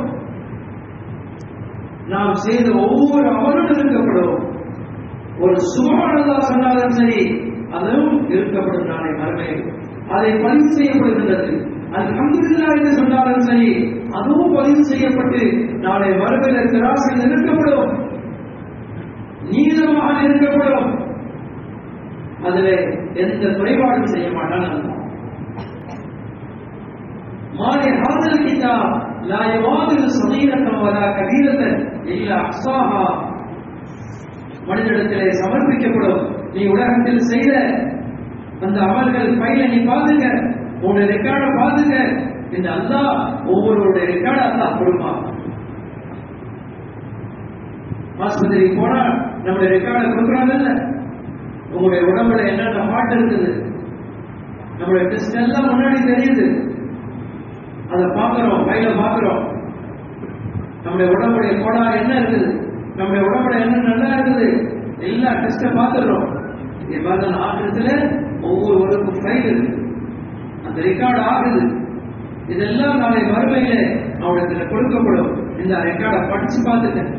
நாம் செய்த ஒவ்வொரு அமலும் இருக்கப்படும் ஒரு சுகமானதா சொன்னாலும் சரி அதுவும் இருக்கப்படும் நாளை மறுமையில் அதை பதிவு செய்யப்படுகின்றது அது அங்கிருந்தா என்று சொன்னாலும் சரி அதுவும் பதிவு செய்யப்பட்டு நாளை மறுமையில் தராசில் நிறுத்தப்படும் நீளமாக நிறுத்தப்படும் அதில் எந்த குறைபாடும் செய்ய மாட்டான் அல்லாஹ் ما لهذا الكتاب لا يغادر صغيرة ولا كبيرة إلا أحصاها மனிதனிடத்திலே சமர்ப்பிக்கப்படும் நீ உலகத்தில் செய்த அந்த அமல்கள் பையில நீ பாதுங்க உன்னுடைய ரெக்கார்டை பாதுங்க இந்த அல்லாஹ் ஒவ்வொருவருடைய ரெக்கார்டு அல்லாஹ் கொடுப்பான் ஆஸ்பத்திரிக்கு போனா நம்முடைய ரெக்கார்டை கொடுக்குறாங்கல்ல உங்களுடைய உடம்புல என்னென்ன பாட்டு இருக்குது நம்மளுடைய டெஸ்ட் எல்லாம் முன்னாடி தெரியுது அதை பார்க்கிறோம் கையில பார்க்கிறோம் நம்முடைய உடம்புடைய கோடாறு என்ன இருக்குது நம்முடைய உடம்புல என்ன நல்லா இருக்குது எல்லா டெஸ்ட பார்த்துடுறோம் இதே மாதிரி ஆக்கிரத்துல ஒவ்வொருவருக்கும் ஃபைல் இருக்கு அந்த ரெக்கார்டு ஆகுது இதெல்லாம் நாளை மறுமையில அவடத்துல கொடுக்கப்படும் இந்த ரெக்கார்டை படிச்சு பார்த்துட்டேன்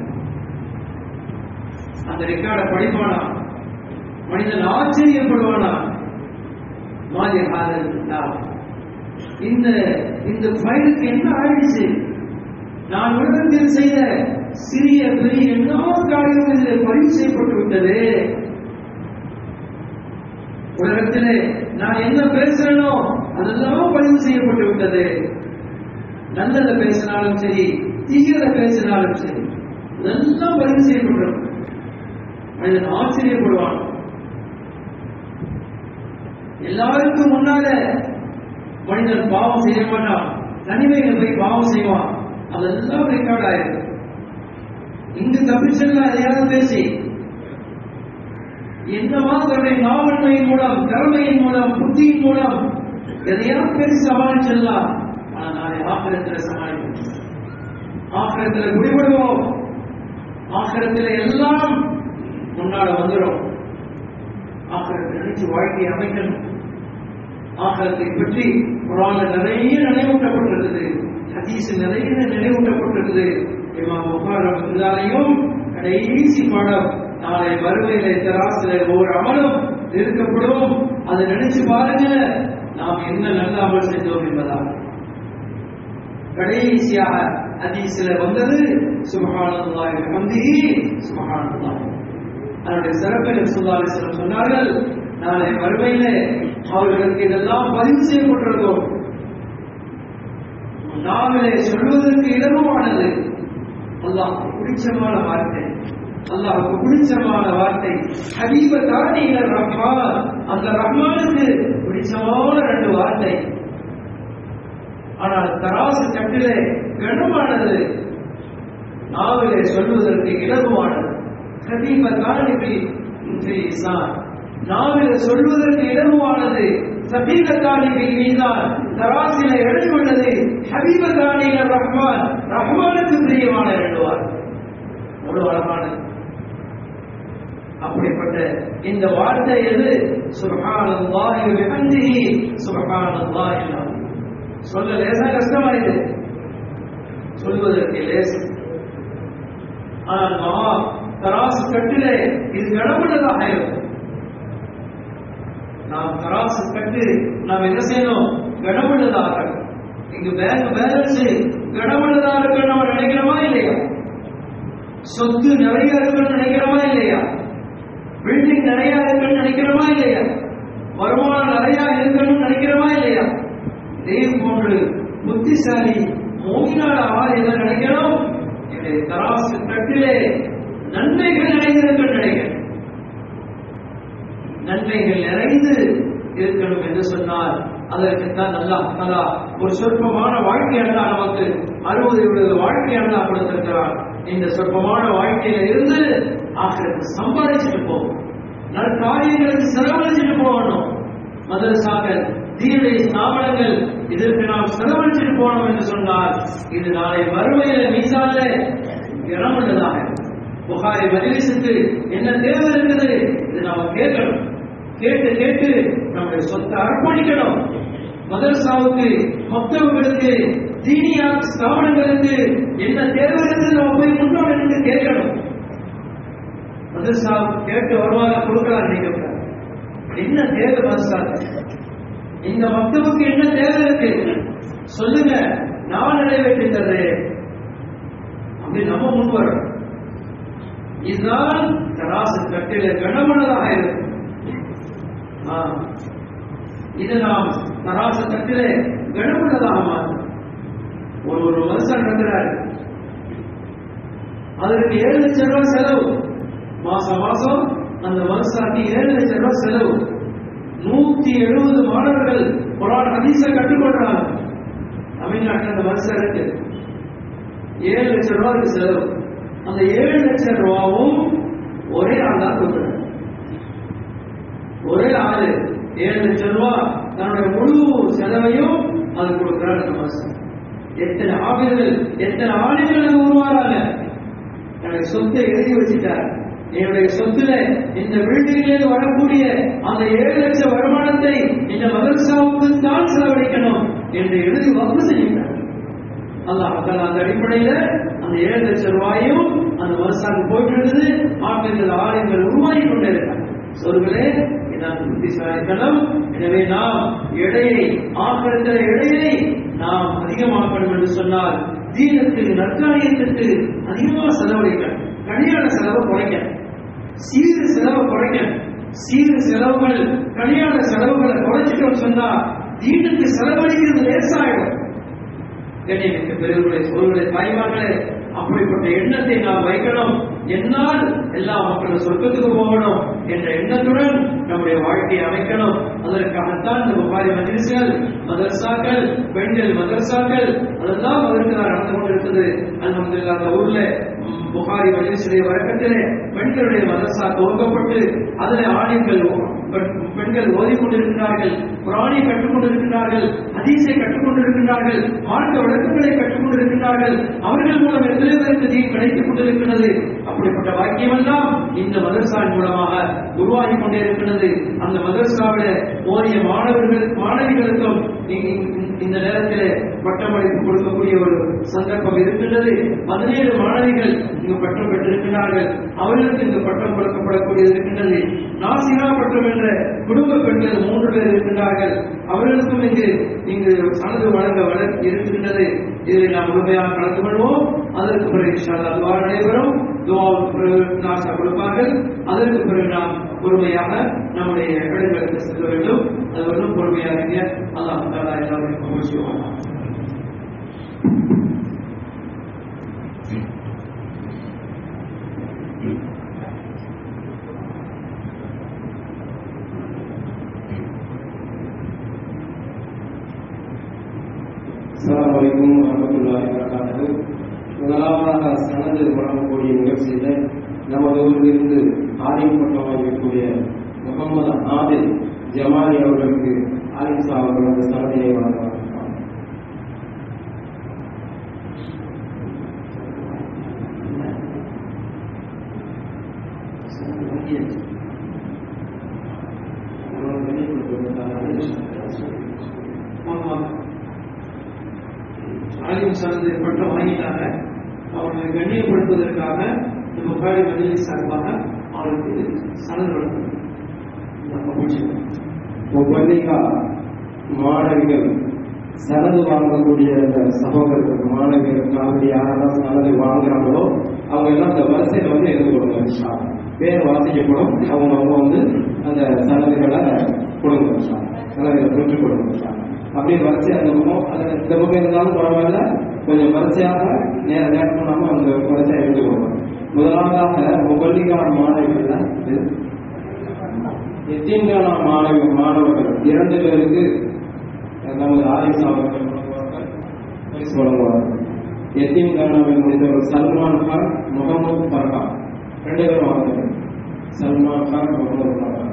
அந்த ரெக்கார்டை படிப்பானா மனிதன் ஆச்சரியப்படுவானா மாதிரி ஆதரவு இந்த இந்த ஃபைலுக்கு என்ன ஆயிடுச்சு நான் உலகத்தில் செய்த சிறிய பெரிய எல்லா காரியங்களும் இதில் பதிவு செய்யப்பட்டு விட்டது உலகத்திலே நான் என்ன பேசுறேனோ அதெல்லாம் பதிவு செய்யப்பட்டு விட்டது நல்லதை பேசினாலும் சரி தீயதை பேசினாலும் சரி இதெல்லாம் பதிவு செய்யப்பட்டிருக்கும் மனிதன் ஆச்சரியப்படுவான் எல்லாருக்கும் முன்னால மனிதன் பாவம் செய்ய மாட்டான் தனிமையில போய் பாவம் செய்வான் அதெல்லாம் ரெக்கார்ட் ஆயிருக்கு இங்கு தப்பிச்செல்லாம் எதையாவது பேசி என்னவா தன்னுடைய நாவன்மையின் மூலம் திறமையின் மூலம் புத்தியின் மூலம் எதையாவது பேசி சமாளிச்சிடலாம் ஆனா நாளை ஆக்கிரத்தில் சமாளிப்போம் ஆக்கிரத்தில் முடிவிடுவோம் ஆக்கிரத்தில் எல்லாம் முன்னால வந்துடும் ஆக்கிரத்தை நினைச்சு வாழ்க்கையை அமைக்கணும் ஆகலத்தை பற்றி குரான்ல நிறைய நினைவூட்டப்பட்டிருக்குது ஹதீஸ் நிறைய நினைவூட்டப்பட்டிருக்குது இமாம் புகார் ரஹ்மத்துல்லாஹியும் கடைசி பாடம் நாளை வறுமையில தராசில ஒவ்வொரு அமலும் நிறுத்தப்படும் அதை நினைச்சு பாருங்க நாம் என்ன நல்ல அமல் செஞ்சோம் என்பதாக கடைசியாக ஹதீஸ்ல வந்தது சுபஹானல்லாஹி வஹம்திஹி சுபஹானல்லாஹ் அதனுடைய சிறப்பில் சுல்லாலிஸ்லம் சொன்னார்கள் நாளை மறுமையில அவர்களுக்கு இதெல்லாம் பதிவு செய்யப்பட்டிருந்தோம் நாவிலே சொல்வதற்கு இடமுமானது அல்லாஹ் பிடிச்சமான வார்த்தை அல்லாஹுக்கு பிடிச்சமான வார்த்தை ஹபீப தானியில ரஹ்மான் அந்த ரஹ்மானுக்கு பிடிச்சமான ரெண்டு வார்த்தை ஆனால் தராசு கட்டிலே கனமானது நாவிலே சொல்வதற்கு இலகுவானது ஹபீப தானிபி இன்றைய இசான் நாவில சொல்வதற்கு இடமுவானது சபீகத்தானி மீதான் தராசில எடுத்துள்ளது ஹபீபத்தானி ரஹ்மான் ரஹ்மானுக்கு பிரியமான எழுதுவார் அவ்வளவு அழகானது அப்படிப்பட்ட இந்த வார்த்தை எது சுபஹானல்லாஹி வபிஹம்திஹி சுபஹானல்லாஹி அல்-அஸீம் சொல்ல லேசா கஷ்டமா இது சொல்வதற்கு லேசு ஆனால் மகா தராசு கட்டிலே இது கடவுளதாக இருக்கும் நாம் தராசு கட்டு நாம் என்ன செய்யணும் கடவுளதாக இங்கு பேங்க் பேலன்ஸ் கடவுளதாக இருக்கணும் நம்ம நினைக்கிறோமா இல்லையா சொத்து நிறைய இருக்குன்னு நினைக்கிறோமா இல்லையா பில்டிங் நிறைய இருக்குன்னு நினைக்கிறோமா இல்லையா வருமானம் நிறைய இருக்கணும்னு நினைக்கிறோமா இல்லையா இதே போன்று புத்திசாலி மோகினால ஆள் என்ன நினைக்கணும் என்னுடைய தராசு கட்டிலே நன்மைகள் நிறைந்திருக்க நினைக்கிறேன் நன்மைகள் நிறைந்து இருக்கணும் என்று சொன்னால் அதற்குத்தான் நல்லா நல்லா ஒரு சொற்பமான வாழ்க்கையாண்டா நமக்கு அறுபது எழுபது வாழ்க்கையாண்டா கொடுத்திருக்கிறார் இந்த சொற்பமான வாழ்க்கையில இருந்து ஆகிரத்து சம்பாதிச்சுட்டு போகும் நற்காரியங்களுக்கு செலவழிச்சுட்டு போகணும் மதரசாக்கள் தீனுடைய ஸ்தாபனங்கள் இதற்கு நாம் செலவழிச்சுட்டு போனோம் என்று சொன்னால் இது நாளை வறுமையில மீசால இடம் உள்ளதாக புகாரி மஜிலிசுக்கு என்ன தேவை இருக்குது இது நாம கேட்கணும் கேட்டு கேட்டு நம்முடைய சொத்தை அர்ப்பணிக்கணும் மதரசாவுக்கு மக்தவர்களுக்கு தீனியா ஸ்தாபனங்களுக்கு என்ன தேவை இருக்குது நம்ம போய் முன்னோம் என்று கேட்கணும் மதரசாவுக்கு கேட்டு வருவாங்க கொடுக்கலாம் நீங்க என்ன தேவை மதரசாவுக்கு இந்த மக்தவுக்கு என்ன தேவை இருக்கு சொல்லுங்க நான் நிறைவேற்றி தர்றேன் அப்படி நம்ம முன் வரணும் இதுதான் தராசு கட்டில கனமனதாக இருக்கும் ஆ. இது நாம் தராசு கட்டில கனமனதாக மாறும் ஒரு ஒரு வருஷம் நடக்கிறார் அதற்கு ஏழு லட்சம் ரூபாய் செலவு மாசம் மாசம் அந்த வருஷாக்கு ஏழு லட்சம் ரூபாய் செலவு நூத்தி எழுபது மாணவர்கள் குரான் ஹதீஸ கற்றுக்கொள்றாங்க தமிழ்நாட்டில் அந்த வருஷம் இருக்கு ஏழு லட்சம் ரூபாய்க்கு செலவு அந்த ஏழு லட்சம் ரூபாவும் ஒரே ஆள் தான் கொடுக்குறாங்க ஒரே ஆளு ஏழு லட்சம் ரூபாய் தன்னுடைய முழு செலவையும் அது கொடுக்கிறார் அந்த வருஷம் எத்தனை ஆவிர்கள் எத்தனை ஆளுகள் அங்க உருவாறாங்க என்னுடைய சொத்தை எழுதி வச்சுட்டார் என்னுடைய சொத்துல இந்த பில்டிங்கில் வரக்கூடிய அந்த ஏழு லட்சம் வருமானத்தை இந்த மதரசாவுக்கு தான் செலவழிக்கணும் என்று எழுதி வகுப்பு செஞ்சிட்டார் அல்லாஹ் தஆலா அந்த அடிப்படையில அந்த ஏழு லட்சம் ரூபாயும் அந்த வருஷம் போயிட்டு இருந்தது ஆட்கள் ஆலயங்கள் உருவாகி கொண்டே இருக்காங்க சொல்களே இதான் புத்திசாலித்தனம் எனவே நாம் எடையை ஆக்கிரத்தில எடையை நாம் அதிகமாக்கணும் என்று சொன்னால் தீனத்துக்கு நற்காரியத்திற்கு அதிகமாக செலவழிக்கணும் கல்யாண செலவை குறைக்கணும் சீர செலவை குறைக்கணும் சீர செலவுகள் கல்யாண செலவுகளை குறைச்சிட்டோம் சொன்னா தீனுக்கு செலவழிக்கிறது லேசாயிடும் கண்ணியமிக்க பெரியவர்களே சோழர்களே தாய்மார்களே அப்படிப்பட்ட எண்ணத்தை நாம் வைக்கணும் என்னால் எல்லா மக்களும் சொர்க்கத்துக்கு போகணும் என்ற எண்ணத்துடன் நம்முடைய வாழ்க்கையை அமைக்கணும் அதற்காகத்தான் இந்த புகாரி மஜிலிசுகள் மதரசாக்கள் பெண்கள் மதரசாக்கள் அதெல்லாம் அதற்கு தான் நடந்து கொண்டிருக்குது அல்ஹம்துலில்லாஹ் அந்த ஊர்ல ம், புகாரி மஜிலிசுடைய வழக்கத்திலே பெண்களுடைய மதரசா துவங்கப்பட்டு அதில் ஆணிகள் பெண்- பெண்கள் ஓதிக்கொண்டிருக்கிறார்கள் குரானை கற்றுக் கொண்டிருக்கிறார்கள் ஹதீஸை கற்றுக் கொண்டிருக்கிறார்கள் மார்க்க விளக்கங்களை கற்றுக் கொண்டிருக்கிறார்கள் அவர்கள் மூலம் எத்தனை பேருக்கு தீ கிடைத்துக் கொண்டிருக்கிறது அப்படிப்பட்ட பாக்கியமெல்லாம் இந்த மதரசாவின் மூலமாக உருவாகி கொண்டே இருக்கிறது அந்த மதரசாவில ஓதிய மாணவர்கள் மாணவிகளுக்கும் இ- இ- இந்த நேரத்தில் பட்டமளிப்பு கொடுக்கக்கூடிய ஒரு சந்தர்ப்பம் இருக்கின்றது பதினேழு மாணவிகள் இங்கு பட்டம் பெற்றிருக்கிறார்கள் அவர்களுக்கு இந்த பட்டம் கொடுக்கப்படக்கூடியது இருக்கின்றது நாசிரா பட்டம் என்ற குடும்ப பெண்கள் மூன்று பேர் இருக்கின்றார்கள் அவர்களுக்கும் இங்கு இங்கு சனது வழங்க வளர் இருக்கின்றது இதில் நாம் முழுமையாக கலந்து கொள்வோம் அதற்கு பிறகு இன்ஷா அல்லாஹ் துவா நடைபெறும் துவாவுக்கு பிறகு நாசா கொடுப்பார்கள் அதற்கு பிறகு நாம் பொறுமையாக நம்முடைய இடங்களுக்கு செல்ல வேண்டும் அது ஒன்றும் பொறுமையாக இருங்க அல்லாஹ் தாலா எல்லாருக்கும் மகிழ்ச்சியோம் அஸ்ஸலாமு அலைக்கும் வரமத்துல்லாஹி வரகாத்து முதலாவதாக சனது வழங்கக்கூடிய நிகழ்ச்சியில நமது ஊரிலிருந்து ஆரியம் பட்டம் வாங்கக்கூடிய முகமது ஆதில் ஜமாலி அவர்களுக்கு ஆலிசா அவர்கள் அந்த சனதியை வழங்குவாங்க ஆலிம் சார்ந்த பட்டம் வாங்கிட்டாங்க அவர்களை கண்ணியப்படுத்துவதற்காக இந்த புகாரி மதிலை சார்பாக அவருக்கு சனது வழங்கணும் நம்ம முடிச்சுக்கணும் ஒவ்வொன்றிக்கா மாணவிகள் சனது வாங்கக்கூடிய அந்த சகோதரர்கள் மாணவிகளுக்காக யாரெல்லாம் சனது வாங்குறாங்களோ அவங்க எல்லாம் அந்த வரிசையில வந்து எழுந்து கொடுங்க இன்ஷா அல்லாஹ். பேர் வாசிக்கப்படும் அவங்க அவங்க வந்து அந்த சனதுகளை கொடுங்க இன்ஷா அல்லாஹ். சனதுகளை பெற்றுக் கொடுங்க இன்ஷா அல்லாஹ். அப்படியே வரிசை அந்த பக்கம் அது இந்த பக்கம் இருந்தாலும் பரவாயில்ல கொஞ்சம் வரிசையாக நேர நேரம் பண்ணாம அந்த வரிசையை எழுந்து கொடுங்க முதலாவதாக ஒவ்வொன்றிக்கான மாணவிகள் இது எத்தீன்கான மாணவ மாணவர்கள் இரண்டு பேருக்கு நமது ஆரிஸ் அவர்கள் வழங்குவார்கள், பரிசு வழங்குவார்கள் எத்தீம் கானாவில் முடிந்தவர் சல்மான் கான் முகமது ஃபர்ஹான் ரெண்டு பேரும் வாங்க சல்மான் கான் முகமது ஃபர்ஹான்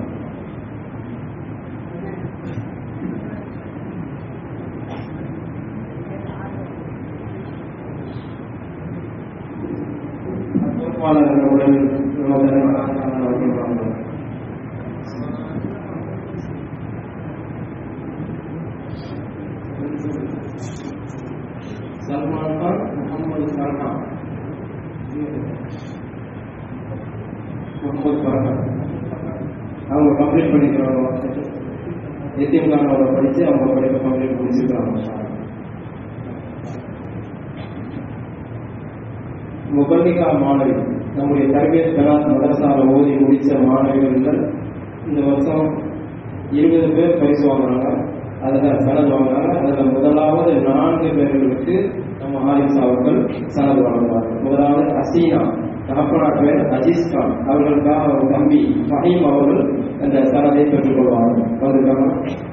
பொறுப்பாளர்களுடன் நமது அவர்கள் வாங்குவார்கள் சல்மான் கான் முகமது ஃபர்ஹான் முகமது ஃபர்ஹான் அவங்க கம்ப்ளீட் பண்ணிக்கிறாங்க எத்தியம் கானோட படிச்சு அவங்க படிப்பை கம்ப்ளீட் முடிச்சிருக்காங்க முபல்லிகா மாணவி நம்முடைய தர்பியத் கலாத் மதரசால ஓதி முடிச்ச மாணவிகள் இந்த வருஷம் இருபது பேர் பரிசு வாங்குறாங்க அதுல சனது வாங்குறாங்க அதுல முதலாவது நான்கு பேர்களுக்கு நம்ம ஹாரிஸ் அவர்கள் சனது வழங்குவார் முதலாவது அசீனா தகப்பனார் பேர் அஜீஸ் கான் அவர்களுக்காக அவர் தம்பி ஃபஹீம் அவர்கள் அந்த சனதை பெற்றுக் கொள்வார்கள் வந்திருக்காங்க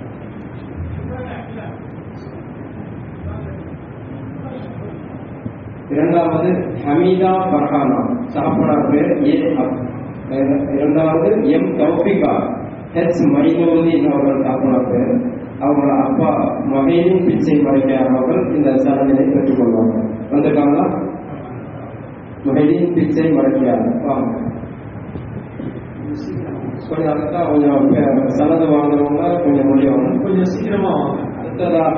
இரண்டாவது ஹமீதா ஃபர்ஹானா தகப்பனார் பேர் ஏ அப் இரண்டாவது எம் தௌஃபிகா ஹெச் மைனூதீன் அவர்கள் தகப்பனார் பேர் அவங்களோட அப்பா மகேனின் பிச்சை மறைக்கையார் அவர்கள் இந்த சடங்கினை பெற்றுக் கொள்வாங்க வந்திருக்காங்களா மகேனின் பிச்சை மறைக்கையார் வாங்க கொஞ்சம் அதுதான் கொஞ்சம் பே- சனது வாங்குறவங்க கொஞ்சம் முடியும் கொஞ்சம் சீக்கிரமா வாங்க அடுத்ததாக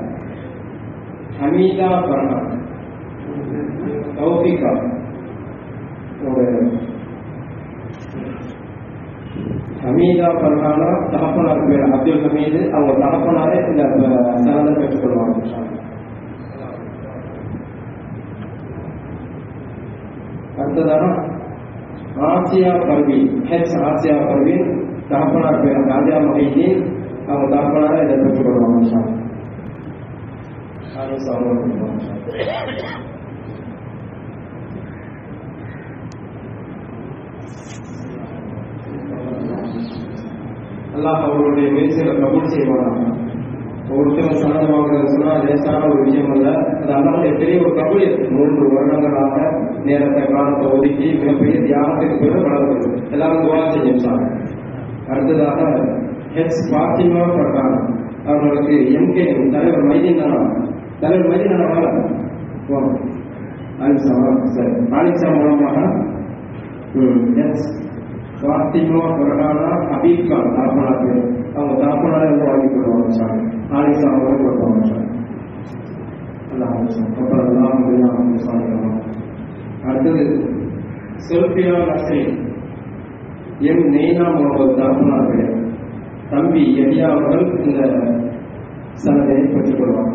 ஹமீதா ஃபர்ஹான் தௌஃபிகா ஒரு ஹமீதா பர்ஹானா தகப்பனார் பேர் அப்துல் ஹமீது அவங்க தகப்பனாரே இந்த சனதை பெற்றுக் கொள்வாங்க அடுத்ததாக ஆசியா பர்வீன் ஹெச் ஆசியா பர்வீன் தகப்பனார் பேர் ராஜா மொஹிதீன் அவங்க தகப்பனாரே இதை பெற்றுக் கொள்வாங்க இன்ஷா அல்லாஹ். ஆலிஸ் அவங்க பெற்றுக் கொள்வாங்க இன்ஷா அல்லாஹ். அல்லாஹ் அவர்களுடைய முயற்சிகளை கபூல் செய்வானாக ஒருத்தர் சனது வாங்குறது சொன்னா லேசான ஒரு விஷயம் அல்ல அது அல்லாவுடைய பெரிய ஒரு கபூலியத் மூன்று வருடங்களாக நேரத்தை காலத்தை ஒதுக்கி மிகப்பெரிய தியானத்துக்கு பிறகு வளர்ந்தது எல்லாரும் துவா செஞ்சாங்க அடுத்ததாக ஹெச் பாத்திமா பட்டான் அவர்களுக்கு எம்கே தலைவர் மைதீனானா தலைவர் மைதீனானா வாங்க ஆலிசா சரி ஆலிசா மூலமாக ம், எஸ் ஃபாத்திமா ஃபர்ஹானா ஹபீப் கான் தாப்பனா பேர் அவங்க தாப்பனால இருந்து வாங்கி கொடுவாங்க சார் ஆலிசா அவங்க கொடுப்பாங்க சார் அல்லாஹ் சார் அப்புறம் எல்லாம் எல்லாம் சாதிக்கலாம் அடுத்தது செல்பியா நஸ்ரி எம் நெய்னா முகமது தாப்பனா பேர் தம்பி எலியா அவர்கள் இந்த சனதையை பெற்றுக் கொள்வாங்க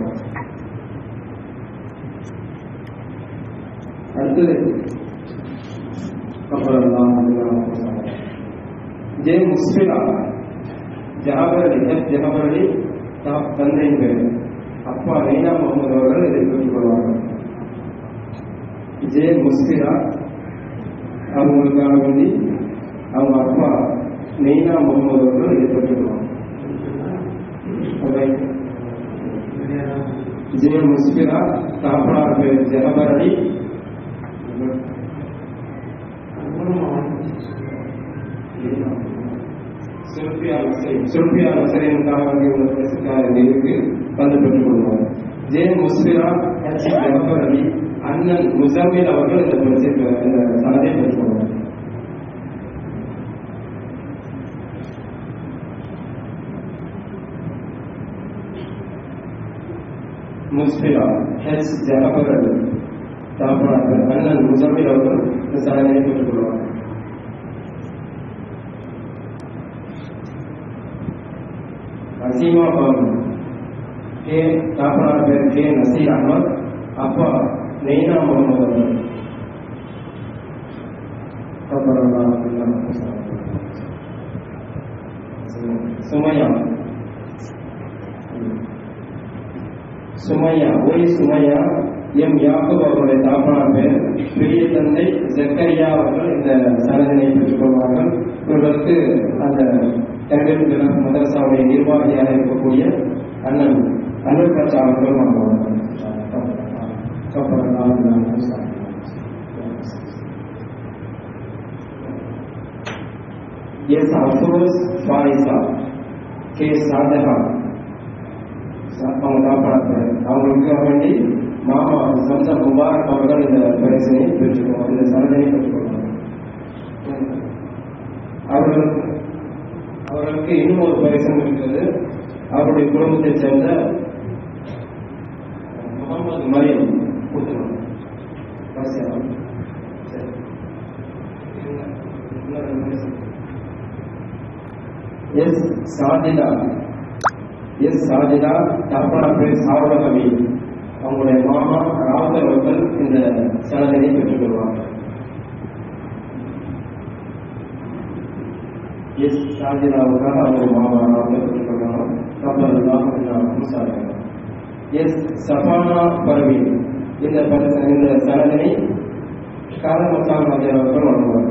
அடுத்தது அப்புறம் எல்லாம் எல்லாம் ஜே முஸ்பிலா ஜாபர் அலி எஃப் ஜாபர் அலி தா- தந்தையின் பேர் அப்பா நைனா முகமது அவர்கள் இதை பெற்றுக் கொள்வாங்க ஜே முஸ்பிலா அவங்களுக்காக வேண்டி அவங்க அப்பா நெய்னா முகமது அவர்கள் இதை பெற்றுக் கொள்வாங்க Okay. ஜே முஸ்பிலா தாப்பனார் பேர் ஜஹபர் அலி சுல்பியா நசரீன் சுல்பியா நசரீனுக்காக வேண்டிய உள்ள பரிசுக்காக நினைவுக்கு வந்து பெற்றுக் கொள்வார் ஜே முஸ்பிரா ஹெச் ஜஃபர் அலி அண்ணன் முசமில் அவர்கள் இந்த பரிசை இந்த சனதை பெற்றுக் கொள்வார் முஸ்பிரா ஹெச் ஜஃபர் அலி தாப்பனாக அண்ணன் முசமில் அவர்கள் இந்த சனதை பெற்றுக் கொள்வார் அசீமா பாபு கே தாப்பனார் பேர் கே நசீர் அஹமத் அப்பா நெய்னா முகமது அவர்கள் அப்புறம் சுமையா சுமையா ஒய் சுமையா எம் யாக்கூப் அவருடைய தாப்பனார் பேர் பெரிய தந்தை ஜக்கரியா அவர்கள் இந்த சனதினை பெற்றுக் கொள்வார்கள் இவர்களுக்கு அந்த தங்கள் மதரசாவுடைய நிர்வாகியாக இருக்கக்கூடிய அண்ணன் அன்பு பச்சா அவர்கள் வாங்குவார்கள் எஸ் அஃபோஸ் ஃபாரிசா கே ஷாஜஹான் அவங்க காப்பாற்ற அவங்களுக்கு வேண்டி மாமா சம்சா முபாரக் அவர்கள் இந்த பரிசனை பெற்றுக்கொள்வாங்க இந்த சனதனை பெற்றுக்கொள்வாங்க அவர்கள் அவர்களுக்கு இன்னும் ஒரு பரிசம் இருக்கிறது அவருடைய குடும்பத்தைச் சேர்ந்த முகமது மரியம் கொடுத்துருவாங்க வரிசையா? சரி. எஸ் சாஜிதா எஸ் சாஜிதா தப்பன பேர் சாவட கவி அவங்களுடைய மாமா ராவுதர் அவர்கள் இந்த சனதினை பெற்றுக் கொள்வாங்க எஸ் சாஜிதாவுக்காக அவங்க மாமா ராவுதர் பெற்றுக் கொள்வாங்க கப்பல் சாரி எஸ் சபானா பர்வீன் இந்த பரிசு இந்த சனதினை காலமசான் அவர்கள் வழங்குவார்கள்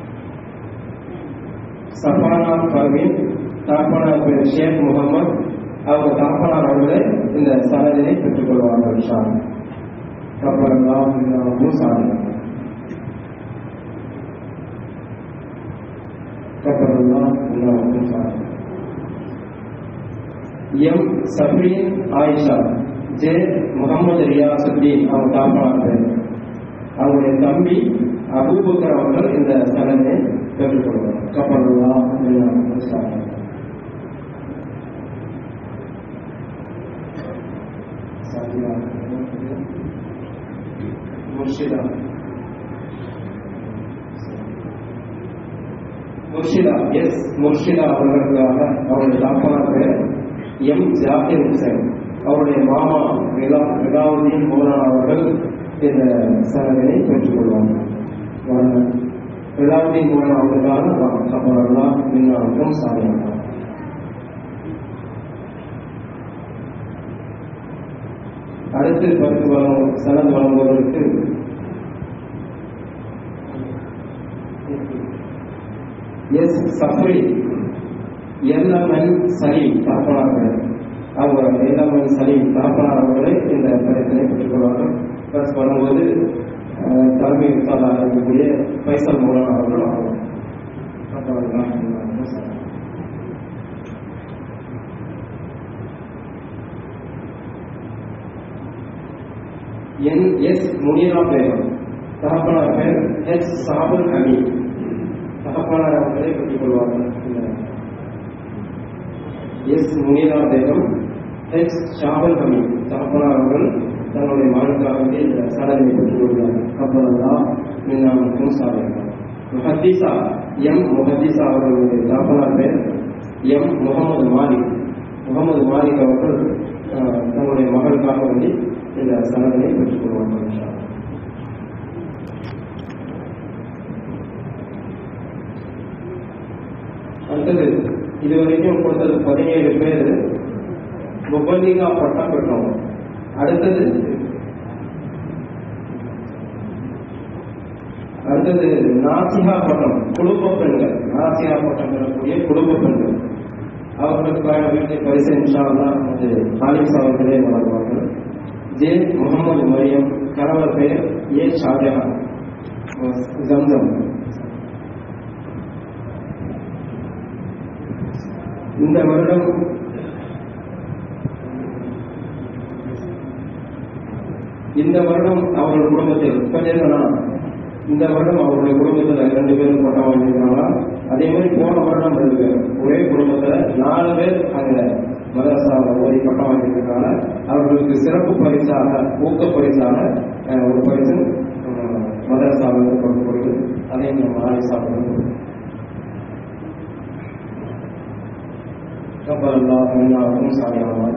சபானா பர்வீன் தாப்பனார் பேர் ஷேக் முகமது அவங்க தாப்பனார் அவர்களே இந்த சனதினை பெற்றுக் கொள்வார்கள் ஷான் கப்பலாம் மூசாரி கப்பலாம் மூசாரி எம் சப்ரீன் ஆயிஷா ஜே முகமது ரியாசுத்தீன் அவங்க தாப்பனார் பேர் அவருடைய தம்பி அபூபக்கர் அவர்கள் இந்த சனதினை பெற்றுக் கொள்வார் கப்பலாம் மூசாரி முர்ஷிதா முர்ஷிதா எஸ் முர்ஷிதா அவர்களுக்காக அவருடைய தாப்பனார் பேர் எம் ஜாகிர் ஹுசைன் அவருடைய மாமா விலா விலாவுதீன் மௌலானா அவர்கள் இந்த சனதினை பெற்றுக் கொள்வாங்க விலாவுதீன் மௌலானா அவர்களுக்காக கப்பலெல்லாம் மின்னாருக்கும் சாதியாக அடுத்து பரிசு வழங்கும் சனது வழங்குவதற்கு எஸ் சஃப்ரி எல்லமன் சலீம் தாப்பனார்கள் அவங்க எல்லமன் சலீம் தாப்பனார் அவர்களை இந்த பரிசனை பெற்றுக் கொள்வார்கள் பரிசு வரும்போது அஹ், தலைமை விசாலாக இருக்கக்கூடிய பைசல் மூலம் அவர்கள் ஆகும் என் எஸ் முனிரா பேகம் தகப்பனார் பேர் எஸ் சாபுல் அமி தகப்பனார் அவர்களை பெற்றுக் கொள்வார்கள் எஸ் முனிரா பேகம் எஸ் ஷாபுல் அமி தகப்பனார் அவர்கள் தங்களுடைய மகனுக்காக வேண்டி இந்த சடங்கை பெற்றுக் கொள்வார்கள் கப்பலெல்லாம் மின்னாமக்கும் சாதனை முஹத்தீசா எம் முஹத்தீசா அவர்களுடைய தகப்பனார் பேர் எம் முகமது மாலிக் முகமது மாலிக் அவர்கள் அஹ், தங்களுடைய மகளுக்காக வேண்டி இந்த சடங்கை பெற்றுக் கொள்வார்கள் இன்ஷா அல்லாஹ். அடுத்தது இதுவரைக்கும் கொடுத்தது பதினேழு பேர் முப்பதிகா பட்டம் பெற்றோம் அடுத்தது அடுத்தது நாசிகா பட்டம் குடும்ப பெண்கள் நாசிகா பட்டம் பெறக்கூடிய குடும்ப பெண்கள் அவர்களுக்காக வேண்டிய பரிசு இன்ஷால்லாம் அது ஹாலிஸ் அவர்களே வழங்குவார்கள் ஜே முகமது மரியம் கணவர் பெயர் ஏ ஷாஜஹான் ஜம்சம் இந்த வருடம் இந்த வருடம் அவர்கள் குடும்பத்தில் கொஞ்சம் நேரம் இந்த வருடம் அவருடைய குடும்பத்தில் ரெண்டு பேரும் பட்டம் வாங்கியிருக்காங்களா அதே மாதிரி போன வருடம் ரெண்டு பேர் ஒரே குடும்பத்துல நாலு பேர் அங்க மதரசாவில் ஓடி பட்டம் வாங்கியிருக்காங்க அவர்களுக்கு சிறப்பு பரிசாக ஊக்க பரிசாக அஹ், ஒரு பரிசு அஹ், மதரசாவில் கொடுக்கப்படுது அதையும் நம்ம ஆலி சாப்பிடுறது கப்பல்லா எல்லாருக்கும் சாயமாக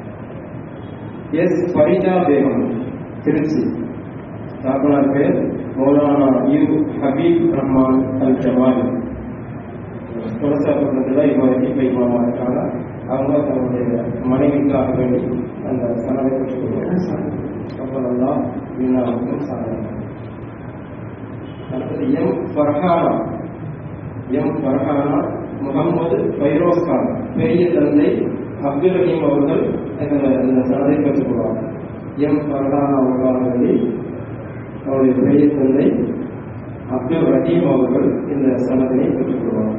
எஸ் ஃபரிதா பேகம் திருச்சி தாக்குனார் பேர் மௌலானா யூ ஹபீப் ரஹ்மான் அல் ஜமாலி துளசாபுரத்தில் இவங்க இப்போ இமாமா இருக்காங்க அவங்க தன்னுடைய மனைவிக்காக வேண்டி அந்த சனவை பெற்றுக் கொள்வாங்க கப்பலெல்லாம் எல்லாருக்கும் சாதனை அடுத்தது எம் ஃபர்ஹானா எம் ஃபர்ஹானா முகமது ஃபைரோஸ் கான் பெரிய தந்தை அப்துல் ரஹீம் அவர்கள் இந்த இந்த சனதை பெற்றுக் கொள்வாங்க எம் ஃபர்ஹானா அவர்களாக வேண்டி அவருடைய பெரிய தந்தை அப்துல் ரஹீம் அவர்கள் இந்த சனதனை பெற்றுக் கொள்வாங்க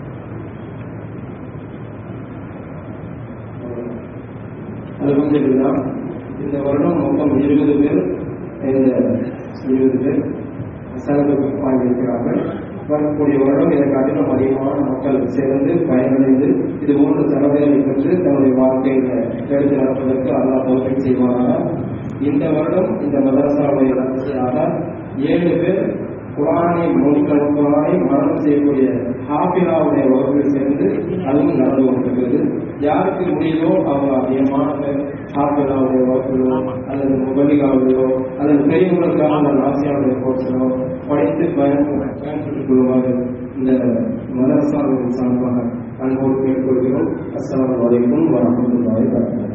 அல்ஹம்துலில்லாஹ் இந்த வருடம் மொத்தம் இருபது பேர் இந்த இருபது பேர் செலவு வாங்கியிருக்கிறார்கள் வரக்கூடிய வருடம் இதை காட்டிலும் அதிகமான மக்கள் சேர்ந்து பயனடைந்து இது போன்ற செலவுகளை பெற்று தன்னுடைய வாழ்க்கையில எடுத்து நடப்பதற்கு அல்லாஹ் தோற்றம் செய்வாராக இந்த வருடம் இந்த மதரசாவுடைய வரிசையாக ஏழு பேர் குரானை மொழிகள் குரானை மரணம் செய்யக்கூடிய ஹாஃபிலாவுடைய வகுப்பில் சேர்ந்து அதுவும் நடந்து கொண்டிருக்கிறது யாருக்கு முடியுதோ அவங்க அதிகமான பேர் ஹாஃபிலாவுடைய வகுப்பிலோ அல்லது முகலிகாவிலோ அல்லது பெரியவங்களுக்கான அந்த நாசியாவுடைய கோர்ஸிலோ படித்து பயன் பயன்பெற்றுக் கொள்வாரு இந்த மதரசாவின் சார்பாக அன்போடு கேட்டுக்கொள்கிறோம் அஸ்ஸலாமு அலைக்கும் வரமத்துல்லாஹி வபரகாத்துஹு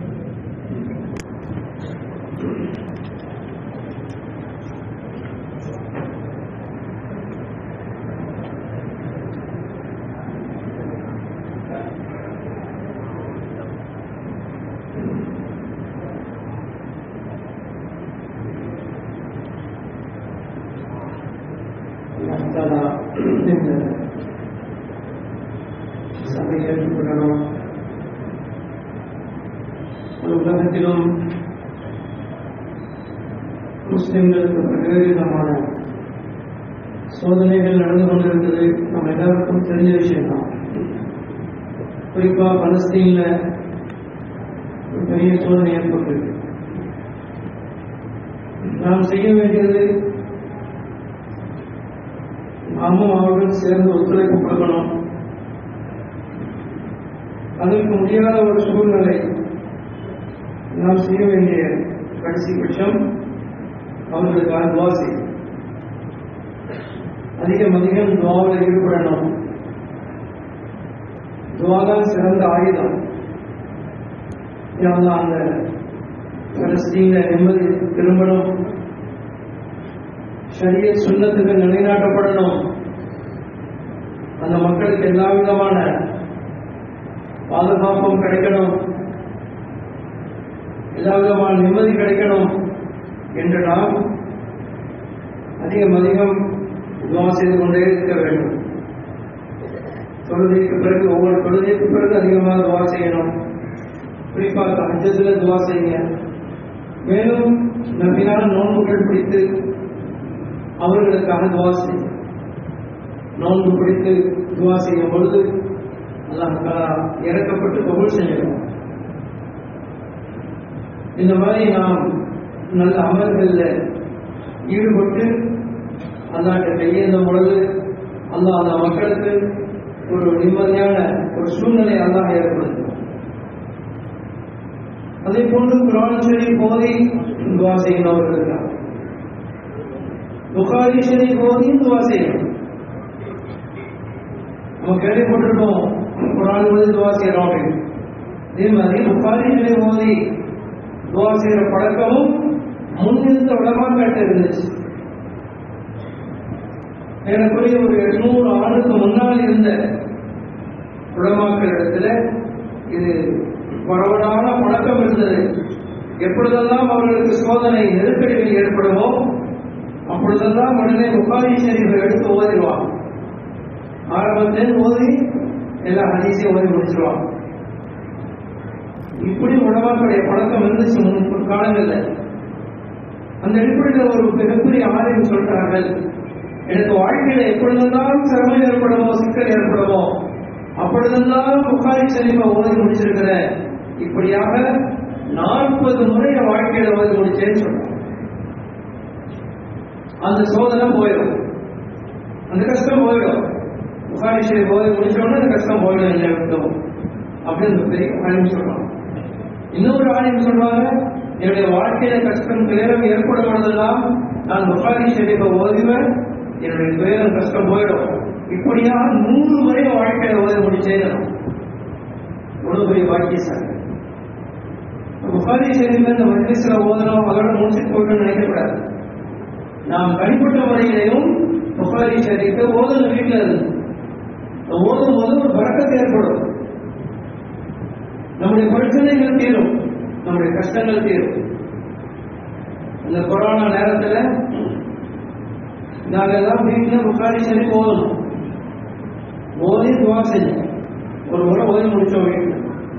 அல்லாஹ் இந்த சபையை ஏற்றுக்கொள்ளணும் ஒரு உலகத்திலும் முஸ்லிம்களுக்கு பல்வேறு விதமான சோதனைகள் நடந்து கொண்டிருந்தது நம்ம எல்லாருக்கும் தெரிஞ்ச விஷயம்தான் குறிப்பா பலஸ்தீன்ல ஒரு பெரிய சோதனை ஏற்பட்டிருக்கு நாம் செய்ய வேண்டியது நாமும் அவர்கள் சேர்ந்து ஒத்துழைப்பு கொடுக்கணும் அதற்கு முடியாத ஒரு சூழ்நிலை நாம் செய்ய வேண்டிய கடைசி பட்சம் அவர்களுக்கான துவா செய்யும் அதிகம் அதிகம் துவாவில் ஈடுபடணும் துவாதான் சிறந்த ஆயுதம் யாரெல்லாம் அந்த பலஸ்தீன நிம்மதி திரும்பணும் சரிய சுண்ணத்துக்கு நிலைநாட்டப்படணும் அந்த மக்களுக்கு எல்லா விதமான பாதுகாப்பும் கிடைக்கணும் எல்லா விதமான நிம்மதி கிடைக்கணும் என்று நாம் அதிகம் அதிகம் துவா செய்து கொண்டே இருக்க வேண்டும் தொழுகைக்கு பிறகு ஒவ்வொரு தொழுகைக்கு பிறகு அதிகமாக துவா செய்யணும் குறிப்பாக தஹஜத்தில் துவா செய்யுங்க மேலும் நம்பினான நோன்புகள் பிடித்து அவர்களுக்காக துவா செய்யும் நோன்பு பிடித்து துவா செய்யும் பொழுது அல்லாஹ் தஆலா இறக்கப்பட்டு கபூல் செய்யணும் இந்த மாதிரி நாம் நல்ல அமல்களில் ஈடுபட்டு அல்லாட்ட கையேந்தும் பொழுது அல்லாஹ் அந்த மக்களுக்கு ஒரு நிம்மதியான ஒரு சூழ்நிலை அல்லாஹ் ஏற்படுத்தும் அதே போன்று குரான் ஷரீஃப் போதி துவா செய்யணும் புகாரி ஷரீஃப் போதி துவா செய்யணும் நம்ம கேள்விப்பட்டிருக்கோம் குரான் ஓதி துவா செய்யறோம் அப்படின்னு அதே மாதிரி புகாரி ஷரீஃப் ஓதி துவா செய்யற பழக்கமும் முன்னிருந்த உலமாக்கிட்ட இருந்துச்சு எனக்குரிய ஒரு எட்நூறு ஆண்டுக்கு முன்னால் இருந்த உலமாக்கள் இடத்துல இது பரவலான பழக்கம் இருந்தது எப்பொழுதெல்லாம் அவர்களுக்கு சோதனை நெருக்கடிகள் ஏற்படுமோ அப்பொழுதெல்லாம் உடனே புகாரி ஷரீஃபை எடுத்து ஓதிடுவான் ஆரம்பத்தில் ஓதி எல்லா ஹதீஸையும் ஓதி முடிச்சிருவாங்க இப்படி உலமாக்களுடைய பழக்கம் இருந்துச்சு முன் காலங்கள்ல அந்த அடிப்படையில் ஒரு மிகப்பெரிய ஆலயம் சொல்றார்கள் எனக்கு வாழ்க்கையில எப்பொழுதெல்லாம் சிரமம் ஏற்படுமோ சிக்கல் ஏற்படுமோ அப்பொழுதெல்லாம் புகாரி செல்லிமா ஓதி முடிச்சிருக்கிறேன் இப்படியாக நாற்பது முறை என் வாழ்க்கையில ஓதி முடிச்சேன்னு சொல்றாங்க அந்த சோதனை போயிடும் அந்த கஷ்டம் போயிடும் புகாரி ஷெரீப் ஓதி முடிச்சோடனே அந்த கஷ்டம் போயிடும் என்ன விட்டோம் அப்படின்னு பெரிய ஆலிம் சொல்றாங்க இன்னொரு ஆலிம் சொல்றாங்க என்னுடைய வாழ்க்கையில கஷ்டம் துயரம் ஏற்படும் பொழுதெல்லாம் நான் புகாரி ஷெரீஃபை ஓதுவேன் என்னுடைய துயரம் கஷ்டம் போயிடும் இப்படியா நூறு முறை வாழ்க்கையில ஓத முடிச்சேன் எவ்வளவு பெரிய பாக்கியசாலி புகாரி ஷெரீஃப் இந்த மஜ்லிஸ்ல ஓதணும் அதோட முடிச்சுட்டு போயிடணும்னு நினைக்கக்கூடாது நாம் தனிப்பட்ட முறையிலையும் புகாரி ஷெரீஃபை ஓதணும் வீட்டில் இருந்து ஓதும் போது ஒரு பறக்கத்தை ஏற்படும் நம்முடைய பிரச்சனைகள் தீரும் நம்முடைய கஷ்டங்கள் தீரும் இந்த கொரோனா நேரத்துல நாங்க எல்லாம் வீட்டுல புகாரி சரி ஓதணும் ஓதி துவா செஞ்சோம் ஒரு முறை ஓதி முடிச்சோம் வீட்டுல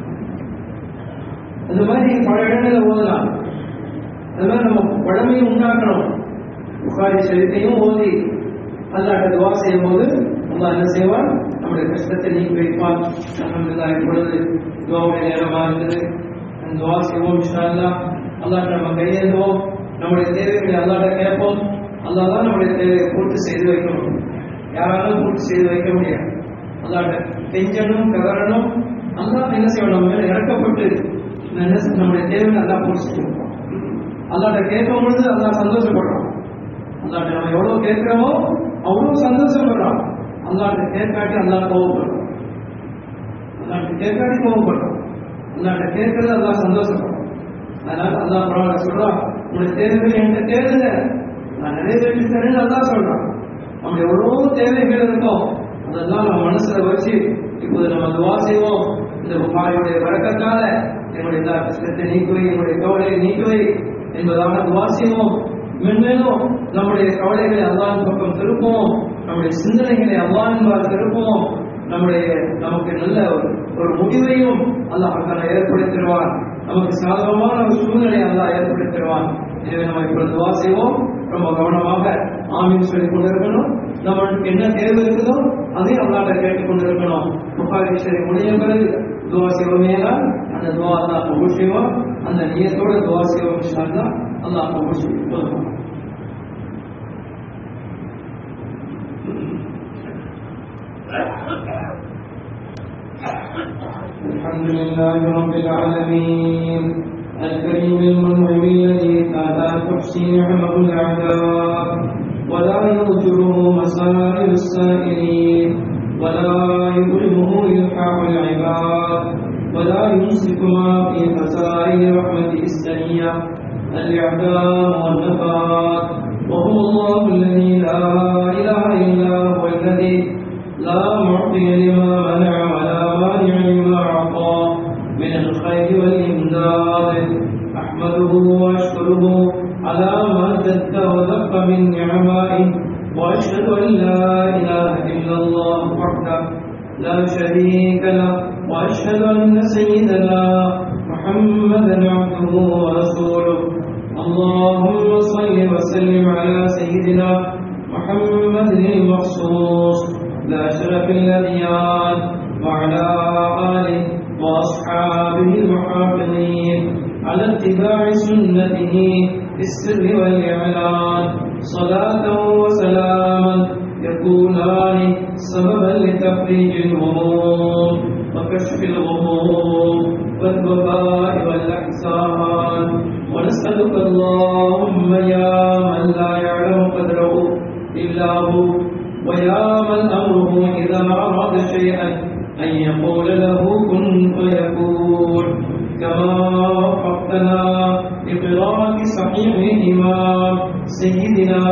அந்த மாதிரி பல இடங்களில் ஓதலாம் அது மாதிரி நம்ம உடமையும் உண்டாக்கணும் புகாரி சரித்தையும் ஓதி அல்லாட்ட துவா செய்யும் போது அல்லா என்ன செய்வான் நம்முடைய கஷ்டத்தை நீக்கி வைப்பான் அல்ஹம்துலில்லாஹ் இப்பொழுது துவாவுடைய நேரமா இருக்குது அந்த துவா செய்வோம் இன்ஷா அல்லாஹ் அல்லாட்ட நம்ம கையேந்துவோம் நம்முடைய தேவைகளை அல்லாட்ட கேட்போம் அல்லாஹ் தான் நம்முடைய தேவையை பூர்த்தி செய்து வைக்கணும் யாராலும் பூர்த்தி செய்து வைக்க முடியாது அல்லாட்ட கெஞ்சணும் கதறணும் அல்லாஹ் என்ன செய்யணும் நம்ம மேல இறக்கப்பட்டு என்ன செய்ய- நம்முடைய தேவையை நல்லா பூர்த்தி செய்வோம் அல்லாட்ட கேட்கும் பொழுது அல்லாஹ் சந்தோஷப்படுறோம் அல்லாட்ட நம்ம எவ்வளவு கேட்கிறோமோ அவ்வளவு சந்தோஷப்படுறோம் அல்லாட்ட கேட்காட்டி அல்லாஹ் கோவப்படுறோம் அல்லாட்ட கேட்காட்டி கோவப்படுறோம் அல்லாட்ட கேட்கறது அல்லாஹ் சந்தோஷப்படுறோம் அதனால அல்லாஹ் பரவாயில்ல சொல்றான் உங்களுடைய தேவைகள் என்கிட்ட கேளுங்க நான் நிறைவேற்றி தரேன்னு அல்லாஹ் சொல்றான் நம்முடைய எவ்வளவு தேவைகள் இருக்கும் அதெல்லாம் நம்ம மனசுல வச்சு இப்போது நம்ம துவா செய்வோம் இந்த புகாரியுடைய வழக்கத்தால என்னுடைய எல்லா கஷ்டத்தை நீக்குவை என்னுடைய கவலையை நீக்குவை என்பதாக துவா செய்வோம் மென்மேலும் நம்முடைய கவலைகளை அல்லாஹ் பக்கம் திருப்புவோம் நம்முடைய சிந்தனைகளை அல்லாஹ் திருப்புவோம் நம்முடைய நமக்கு நல்ல ஒரு ஒரு முடிவையும் அல்லாஹ் தன்னை ஏற்படுத்திடுவான் நமக்கு சாதகமான ஒரு சூழ்நிலை அல்லாஹ் ஏற்படுத்திடுவான் எனவே நம்ம இப்பொழுது துவா செய்வோம் ரொம்ப கவனமாக ஆமீன் சொல்லிக் கொண்டிருக்கணும் நம்மளுக்கு என்ன தேவை இருக்குதோ அதையும் அல்லாட்ட கேட்டுக் கொண்டிருக்கணும் புகாரி சரி முடிய பிறகு துவா செய்வோமேனா அந்த துவா அல்லாஹ் கபூல் செய்வோம் அந்த நியத்தோட துவா செய்வோம் இன்ஷா அல்லாஹ் அல்லாஹ் கபூல் செய்வோம் الحمد لله رب العالمين الكريم المنعم الذي لا تحصي نعمه الاعداء ولا يؤجره مسائل السائلين ولا يظلمه الحاق العباد ولا يمسك ما في خزائن رحمته السنيه الاعداء والنفات وهو الله الذي لا اله الا هو الذي لا معطي لما منع ولا مانع لما أعطى من الخير والإمداد أحمده وأشكره على ما زد ودق من نعمائه وأشهد أن لا إله إلا الله وحده لا شريك له وأشهد أن سيدنا محمدا عبده ورسوله اللهم صل وسلم على سيدنا محمد المخصوص بأشرف الأديان وعلى آله وأصحابه المحافظين على اتباع سنته في السر والإعلان صلاة وسلاما يكونان سببا لتفريج الهموم وكشف الغموم والوباء والأحزان ونسألك اللهم يا من لا يعلم قدره إلا هو ويا من أمره إذا أراد شيئا أن يقول له كن فيكون كما وفقتنا لقراءة صحيح الإمام سيدنا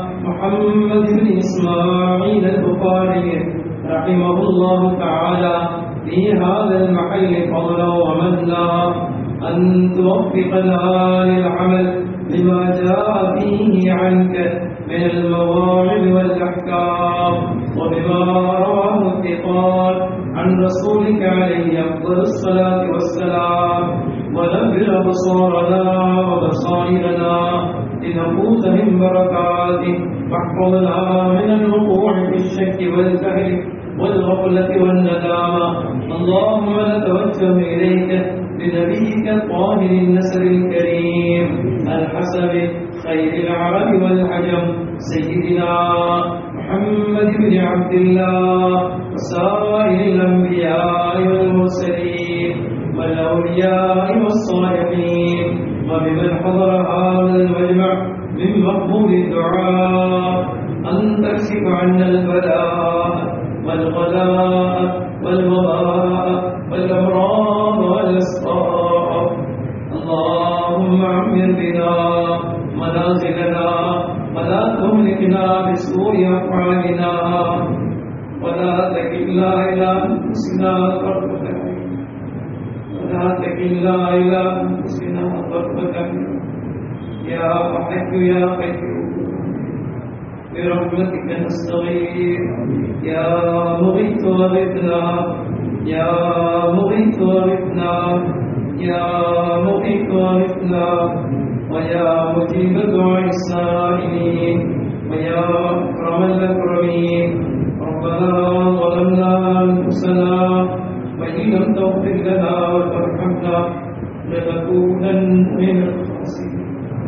محمد بن إسماعيل البخاري رحمه الله تعالى في هذا المحل فضلا ومنا أن توفقنا للعمل بما جاء فيه عنك من المواعظ والأحكام وبما رواه الثقات عن رسولك عليه أفضل الصلاة والسلام ونبر أبصارنا وبصائرنا لنفوز من بركاته واحفظنا من الوقوع في الشك والجهل والغفلة والندامة اللهم نتوجه إليك بنبيك الطاهر النسب الكريم الحسب خير العرب والعجم سيدنا محمد بن عبد الله وسائر الأنبياء والمرسلين والأولياء والصالحين وبمن حضر هذا المجمع من مقبول الدعاء أن تكشف عنا البلاء والغلاء والوباء والأمراض والأسقاء اللهم عمر بنا منازلنا ولا تهلكنا بسوء أفعالنا ولا تكلنا إلى أنفسنا طرفة عين ولا تكلنا إلى أنفسنا طرفة عين يا حي يا قيوم برحمتك نستغيث يا مغيث وغثنا يا مغيث وغثنا يا مغيث وغثنا ويا مجيب دعاء السائلين ويا اكرم الاكرمين ربنا ظلمنا انفسنا وان لم تغفر لنا وترحمنا لنكونن من الخاسرين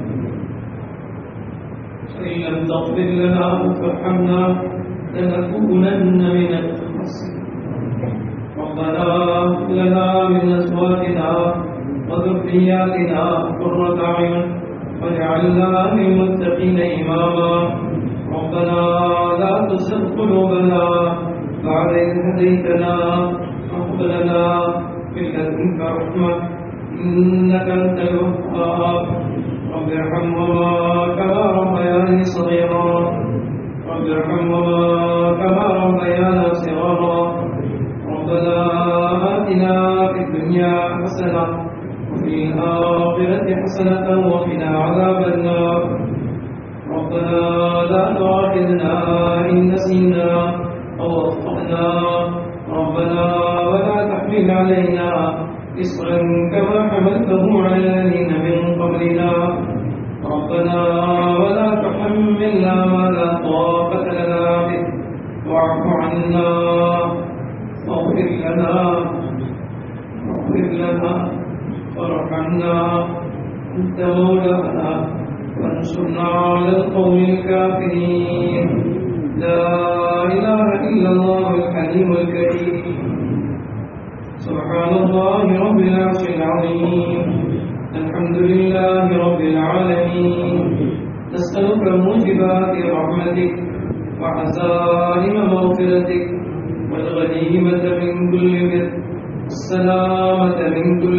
فإن لم تغفر لنا وترحمنا لنكونن من الخاسرين ربنا هب لنا من أزواجنا وذرياتنا قرة أعين واجعلنا للمتقين إماما ربنا لا تزغ قلوبنا بعد إذ هديتنا وهب لنا من لدنك رحمة إنك أنت الوهاب رب ارحمهما كما ربياني صغيرا رب ارحمهما كما ربيانا صغارا ربنا آتنا في الدنيا حسنة وفي الآخرة حسنة وقنا عذاب النار ربنا لا تؤاخذنا إن نسينا أو أخطأنا ربنا ولا تحمل علينا إصرا كما حملته على الذين من قبلنا ربنا ولا تحملنا ما لا طاقة لنا به واعف عنا واغفر لنا واغفر لنا وارحمنا أنت مولانا وانصرنا على القوم الكافرين لا إله إلا الله الحليم الكريم سبحان الله رب العرش العظيم الحمد لله رب العالمين نسألك موجبات رحمتك وعزائم مغفرتك والغنيمة من كل بر السلامة من كل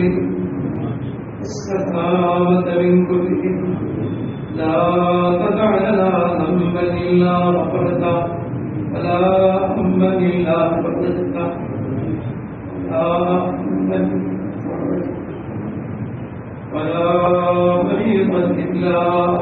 السلامة من كل إثم لا تدع لنا ذنبا إلا غفرته ولا هما إلا فرجته ولا مريضا إلا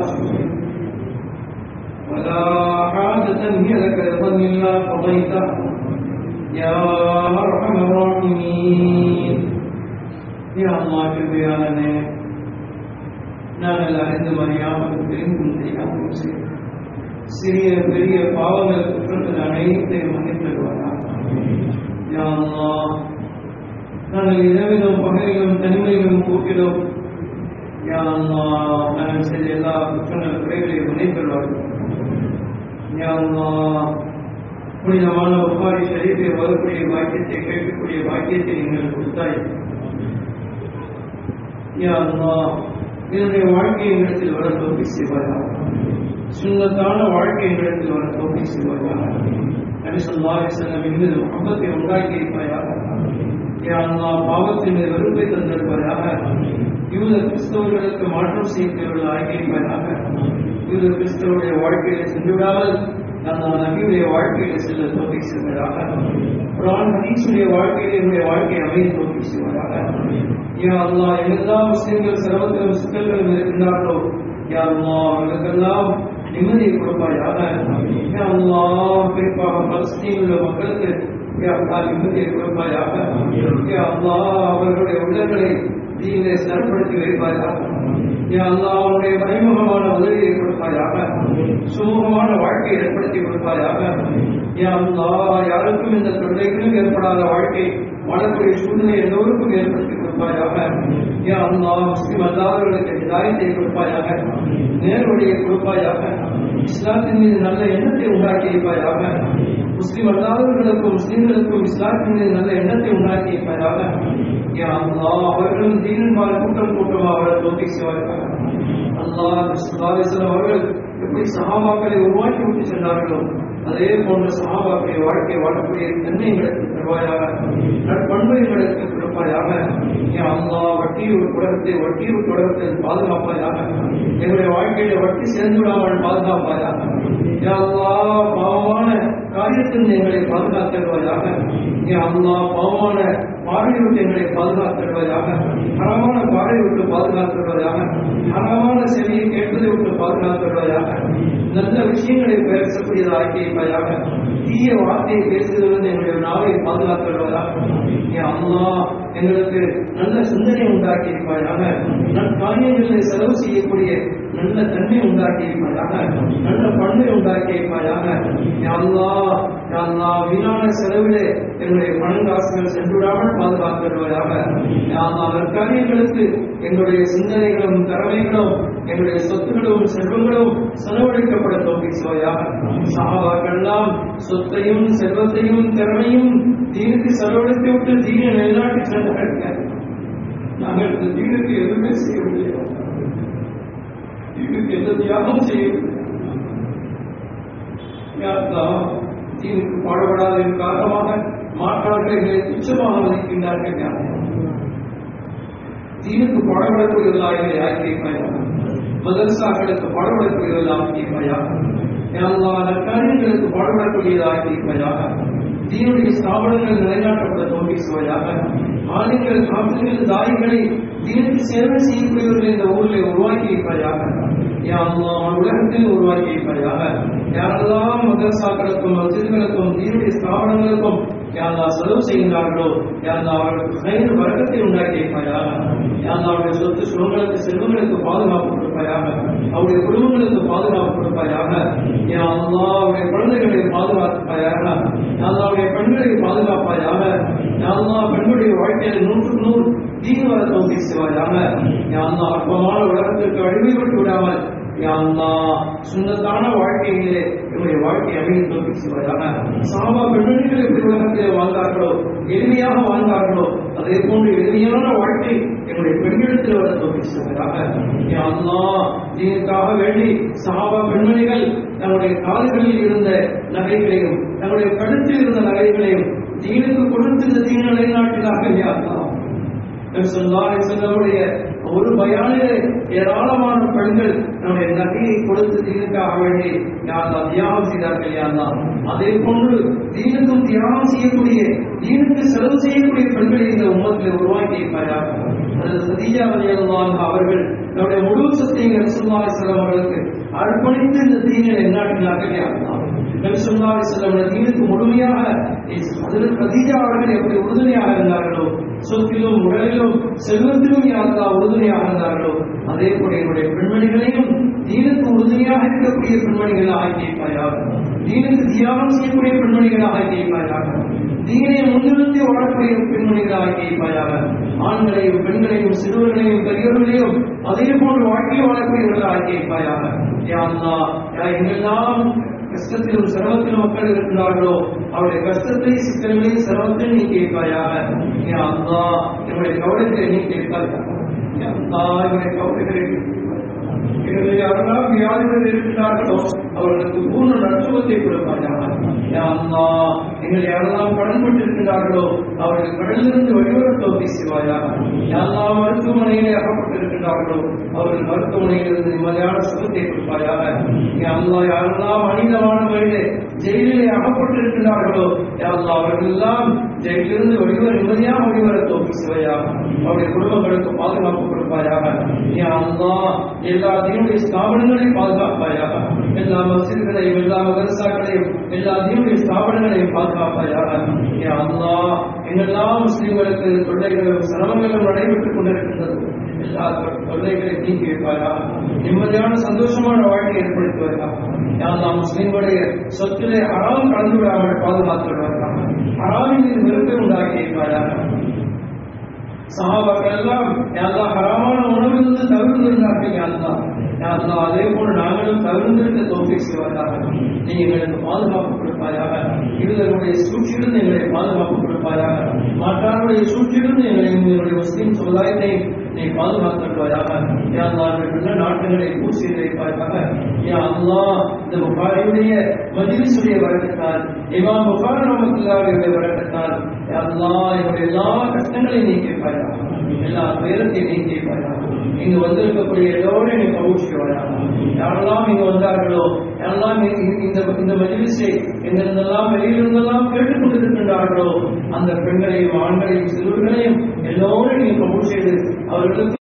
ولا حاجة هي لك رضا إلا قضيتها يا أرحم الراحمين يا الله كبيرنا நாங்கள் அறிந்து அறியாமல் தெரிந்தும் தெரியாமல் செய்தோம் சிறிய பெரிய பாவங்கள் குற்றங்கள் அனைத்தையும் மன்னித்தருவாரா யா அல்லாஹ் நாங்கள் இரவிலும் பகலிலும் தனிமையிலும் கூட்டிலும் யா அல்லாஹ் நாங்கள் செய்த எல்லா குற்றங்கள் குறைகளையும் மன்னித்தருவார்கள் யா அல்லாஹ் புனிதமான புகாரி ஷரீஃபை வரக்கூடிய பாக்கியத்தை கேட்கக்கூடிய பாக்கியத்தை நீங்கள் கொடுத்தாய் யா அல்லாஹ் என்னுடைய வாழ்க்கை இடத்தில் வர தோல்வி செய்வாயா சுண்ணத்தான வாழ்க்கை இடத்தில் வர தோல்வி செய்வாயா நபிசல்லாஹி செல்லம் மீது முகத்தை உண்டாக்கி இருப்பாயாக யா அல்லாஹ் பாவத்தின் மீது வெறுப்பை தந்திருப்பாயாக யூத கிறிஸ்தவர்களுக்கு மாற்றம் செய்கிறவர்கள் ஆகியிருப்பாயாக யூத கிறிஸ்தவருடைய வாழ்க்கையில சென்று விடாமல் அந்த நபியுடைய வாழ்க்கையில செல்ல தோல்வி செய்வதாக குரான் ஹதீஸுடைய வாழ்க்கையில என்னுடைய வாழ்க்கையை அமைய தோல்வி செய்வதாக யா அல்லாஹ் எல்லா முஸ்லிம்கள் சிரமத்திலும் சிக்கல்களும் இருக்கின்றார்களோ யா அல்லாஹ் அவர்களுக்கெல்லாம் நிம்மதியை கொடுப்பாயாக யா அல்லாஹ் குறிப்பாக பலஸ்தீன் உள்ள மக்களுக்கு யா அல்லாஹ் நிம்மதியை கொடுப்பாயாக யா அல்லாஹ் அவர்களுடைய உள்ளங்களை தீனை சரிப்படுத்தி வைப்பாயாக யா அல்லாஹ் அவருடைய மறைமுகமான உதவியை கொடுப்பாயாக சுமூகமான வாழ்க்கையை ஏற்படுத்தி கொடுப்பாயாக யா அல்லாஹ் யாருக்கும் இந்த தொல்லைகளும் ஏற்படாத வாழ்க்கை வாழக்கூடிய சூழ்நிலை எல்லோருக்கும் ஏற்படுத்தி கொடுப்பாயாக யா அல்லாஹ் முஸ்லிம் அல்லாதவர்களுக்கு ஹிதாயத்தை கொடுப்பாயாக நேர்வழியை கொடுப்பாயாக இஸ்லாத்தின் மீது நல்ல எண்ணத்தை உண்டாக்கி வைப்பாயாக முஸ்லிம் அல்லாதவர்களுக்கும் முஸ்லிம்களுக்கும் இஸ்லாத்தின் மீது நல்ல எண்ணத்தை உண்டாக்கி வைப்பாயாக யா அல்லாஹ் அவர்களும் தீனின்பால் கூட்டம் கூட்டமாக அவரை தோல்வி செய்வார்கள் அல்லாஹ் சுல்லாசலம் அவர்கள் எப்படி சஹாபாக்களை உருவாக்கி விட்டு சென்றார்களோ அதே போன்ற சஹாபாக்களை வாழ்க்கை வாழக்கூடிய தன்மைகளுக்கு தருவாயாக நற்பண்புகளுக்கு கொடுப்பாயாக யா அல்லாஹ் வட்டியூர் உலகத்தை வட்டியூர் உலகத்தில் பாதுகாப்பாயாக எங்களுடைய வாழ்க்கையில வட்டி சேர்ந்து விடாமல் பாதுகாப்பாயாக யா அல்லாஹ் பாவமான காரியத்தில் எங்களை பாதுகாத்தருவாயாக யா அல்லாஹ் பாவமான பார்வை விட்டு எங்களை பாதுகாத்தருவாயாக ஹரமான பார்வை விட்டு பாதுகாத்தருவாயாக ஹரமான செவியை கேட்பதை விட்டு பாதுகாத்தருவாயாக நல்ல விஷயங்களை பேசக்கூடியது ஆக்கியிருப்பாயாக தீய வார்த்தையை பேசுவதிலிருந்து எங்களுடைய நாவை பாதுகாத்தருவாயாக யா அல்லாஹ் எங்களுக்கு நல்ல சிந்தனை உண்டாக்கி இருப்பாயாக நற்காரியங்களை செலவு செய்யக்கூடிய நல்ல தன்மை உண்டாக்கி இருப்பாயாக நல்ல பண்பை உண்டாக்கி இருப்பாயாக யா அல்லாஹ் யா அல்லாஹ் வீணான செலவிலே எங்களுடைய பணங்காசுகள் சென்றுவிடாமல் பாதுகாத்துடுவதாக யா அல்லாஹ் நற்காரியங்களுக்கு எங்களுடைய சிந்தனைகளும் திறமைகளும் எங்களுடைய சொத்துகளும் செல்வங்களும் செலவழிக்கப்பட தோப்பிச்சுவையாக சகாபாக்கெல்லாம் சொத்தையும் செல்வத்தையும் திறமையும் தீனுக்கு செலவழித்து விட்டு தீனை நிலைநாட்டி சென்றார்கள் நாங்கள் இந்த தீனுக்கு எதுவுமே செய்யவில்லை தீனுக்கு எந்த தியாகம் செய்யவில்லை யாரெல்லாம் தீனுக்கு பாடுபடாததன் காரணமாக மாற்றார்கள் எங்களை துச்சமாக மதிக்கின்றார்கள் யார் தீனுக்கு பாடுபடக்கூடியவர்களாக எங்களை ஆக்கியிருப்பாயா மதரசாக்களுக்கு பாடுபடக்கூடியவர்கள் ஆக்கியிருப்பாயா எல்லா நற்காரியங்களுக்கு பாடுபடக்கூடியதாக ஆக்கியிருப்பாயாக தீனுடைய ஸ்தாபனங்கள் நிலைநாட்டப்பட தோன்றி சுவையாக ஆளுங்கள் காப்பிர்கள் தாய்களை தீனுக்கு சேவை செய்யக்கூடியவர்கள் இந்த ஊரில் உருவாக்கி இருப்பாயாக யாரெல்லாம் உலகத்தில் உருவாக்கி இருப்பாயாக யாரெல்லாம் மதரசாக்களுக்கும் மசிதிகளுக்கும் தீனுடைய ஸ்தாபனங்களுக்கும் யாரா செலவு செய்கின்றார்களோ யாரா அவர்களுக்கு கயிறு வழக்கத்தை உண்டாக்கி இருப்பாயாக யாரா அவருடைய சொத்து சுகங்களுக்கு செல்வங்களுக்கு பாதுகாப்பு கொடுப்பாயாக அவருடைய குடும்பங்களுக்கு பாதுகாப்பு கொடுப்பாயாக யா அல்லாஹ் அவருடைய குழந்தைகளை பாதுகாப்பாயாக யா அல்லாஹ் அவருடைய பெண்களை பாதுகாப்பாயாக யா அல்லாஹ் பெண்களுடைய வாழ்க்கையில் நூற்றுக்கு நூறு தீங்கு வர தோல்வி செய்வாயாக யா அல்லாஹ் அற்பமான உலகத்திற்கு அடிமைப்பட்டு விடாமல் யா அல்லாஹ் சுண்ணத்தான வாழ்க்கையிலே என்னுடைய வாழ்க்கை அமைதி தோல்வி செய்வாயாக சாபா பெண்மணிகள் எப்படி உலகத்தில் வாழ்ந்தார்களோ எளிமையாக வாழ்ந்தார்களோ அதே போன்று எளிமையான வாழ்க்கை என்னுடைய பெண்களிடத்தில் வர தோல்வி செய்வதாக யா அல்லாஹ் தீனுக்காக வேண்டி சஹாபா பெண்மணிகள் தங்களுடைய கால்களில் இருந்த நகைகளையும் தங்களுடைய கழுத்தில் இருந்த நகைகளையும் தீனுக்கு கொடுத்து இந்த தீன நிலைநாட்டினார்கள் யா அல்லாஹ் செல்லவுடைய ஒரு பயானிலே ஏராளமான பெண்கள் நம்முடைய நகையை கொடுத்து தீனுக்காக வேண்டி யாரெல்லாம் தியாகம் செய்தார்கள் யாரெல்லாம் அதே போன்று தீனுக்கும் தியாகம் செய்யக்கூடிய தீனுக்கு செலவு செய்யக்கூடிய பெண்களை இந்த உமத்தில் உருவாக்கி இருப்பாயாக அதில் சதீஜா அலியல்லான் அவர்கள் நம்முடைய முழு சத்தியம் நபிசுல்லாஹி செல்லம் அவர்களுக்கு அர்ப்பணித்து இந்த தீனை எண்ணாட்டினார்கள் யாரெல்லாம் நபிசுல்லாஹி செல்லம் தீனுக்கு முழுமையாக அதில் கதீஜா அவர்கள் எப்படி உறுதுணையாக இருந்தார்களோ சொத்திலும் உடலிலும் செல்வத்திலும் யாரா உறுதுணையாக இருந்தார்களோ அதே போல என்னுடைய பெண்மணிகளையும் தீனுக்கு உறுதுணையாக இருக்கக்கூடிய பெண்மணிகள் ஆக்கியிருப்பாயாக தீனுக்கு தியாகம் செய்யக்கூடிய பெண்மணிகள் ஆக்கியிருப்பாயாக தீனை முன்னிறுத்தி வாழக்கூடிய பெண்மணிகள் ஆக்கியிருப்பாயாக ஆண்களையும் பெண்களையும் சிறுவர்களையும் பெரியவர்களையும் அதே போன்று வாழ்க்கையை வாழக்கூடியவர்கள் ஆக்கியிருப்பாயாக யா அல்லாஹ் யா எங்கெல்லாம் கஷ்டத்திலும் சிரமத்திலும் மக்கள் இருக்கிறார்களோ அவருடைய கஷ்டத்தை சிக்கல்களையும் சிரமத்தையும் நீ கேட்பாயாக யா அல்லாஹ் என்னுடைய கவலைகளை நீ கேட்பாயாக யா அல்லாஹ் என்னுடைய கவலைகளை எங்களை யாரெல்லாம் வியாதிகள் இருக்கிறார்களோ அவர்களுக்கு பூர்ண நட்சுவத்தை கொடுப்பாயாக யா அல்லாஹ் எங்களை யாரெல்லாம் கடன்பட்டு இருக்கிறார்களோ அவர்கள் கடலிலிருந்து வெளிவர தோல்வி செய்வாயாக யா அல்லாஹ் மருத்துவமனையிலே அகப்பட்டிருக்கிறார்களோ அவர்கள் மருத்துவமனையிலிருந்து நிம்மதியான சுகத்தை கொடுப்பாயாக யா அல்லாஹ் யாரெல்லாம் மனிதமான வழியிலே ஜெயிலிலே அகப்பட்டிருக்கிறார்களோ யா அல்லாஹ் அவர்கள் எல்லாம் ஜெயிலிருந்து வெளிவர நிம்மதியாக வெளிவர தோல்வி செய்வாயாக அவருடைய குடும்பங்களுக்கு பாதுகாப்பு கொடுப்பாயாக யா அல்லாஹ் எல்லா தீனுடைய ஸ்தாபனங்களையும் பாதுகாப்பாயாக எல்லா மசிதிகளையும் எல்லா மதரசாக்களையும் எல்லா தீனுடைய ஸ்தாபனங்களையும் பாதுகாப்பாயாக யா அல்லாஹ் எங்கெல்லாம் முஸ்லிம்களுக்கு தொல்லைகளும் சிரமங்களும் நடைபெற்றுக் கொண்டிருக்கின்றது எல்லா தொல்லைகளை நீக்கி வைப்பாயா நிம்மதியான சந்தோஷமான வாழ்க்கை ஏற்படுத்துவாயா யா அல்லாஹ் முஸ்லிம்களுடைய சொத்திலே அறாம் கலந்து விடாமல் பாதுகாத்துள்ளார்களா ஹராமின் மீது வெறுப்பை உண்டாக்கி வைப்பாயா சஹாபாக்கள் எல்லாம் யாரா ஹராமான உணவிலிருந்து தவிர்த்திருந்தார்கள் யாரா யாரா அதே போல நாங்களும் தவிர்த்திருக்க தோல்வி செய்வாயாக நீ எங்களுக்கு பாதுகாப்பு கொடுப்பாயாக இவர்களுடைய சூழ்ச்சியிலிருந்து எங்களை பாதுகாப்பு கொடுப்பாயாக மாற்றாருடைய சூழ்ச்சியிலிருந்து எங்களை எங்களுடைய முஸ்லிம் சமுதாயத்தை நீ பாதுகாத்துள்வாயாக யா அல்லாஹ் நல்ல நாட்டுகளை பூசி வைப்பாயாக யா அல்லாஹ் இந்த புகாரியுடைய மஜ்லிஸுடைய வரக்கத்தால் இமாம் புகார் ரஹ்மத்துல்லாஹியுடைய வரக்கத்தால் யா அல்லாஹ் என்னுடைய எல்லா கஷ்டங்களையும் நீக்கி வைப்பாயாக எல்லா துயரத்தையும் நீக்கி வைப்பாயாக இங்கு வந்திருக்கக்கூடிய எல்லோரும் நீ கபூஷிவாயாக யாரெல்லாம் இங்கு வந்தார்களோ யாரெல்லாம் இ- இந்த இந்த மஜ்லிஸை எங்கிருந்தெல்லாம் வெளியிலிருந்தெல்லாம் கேட்டுக் கொண்டிருக்கின்றார்களோ அந்த பெண்களையும் ஆண்களையும் சிறுவர்களையும் எல்லோரும் நீ கபூல் செய்து அவர்களுக்கு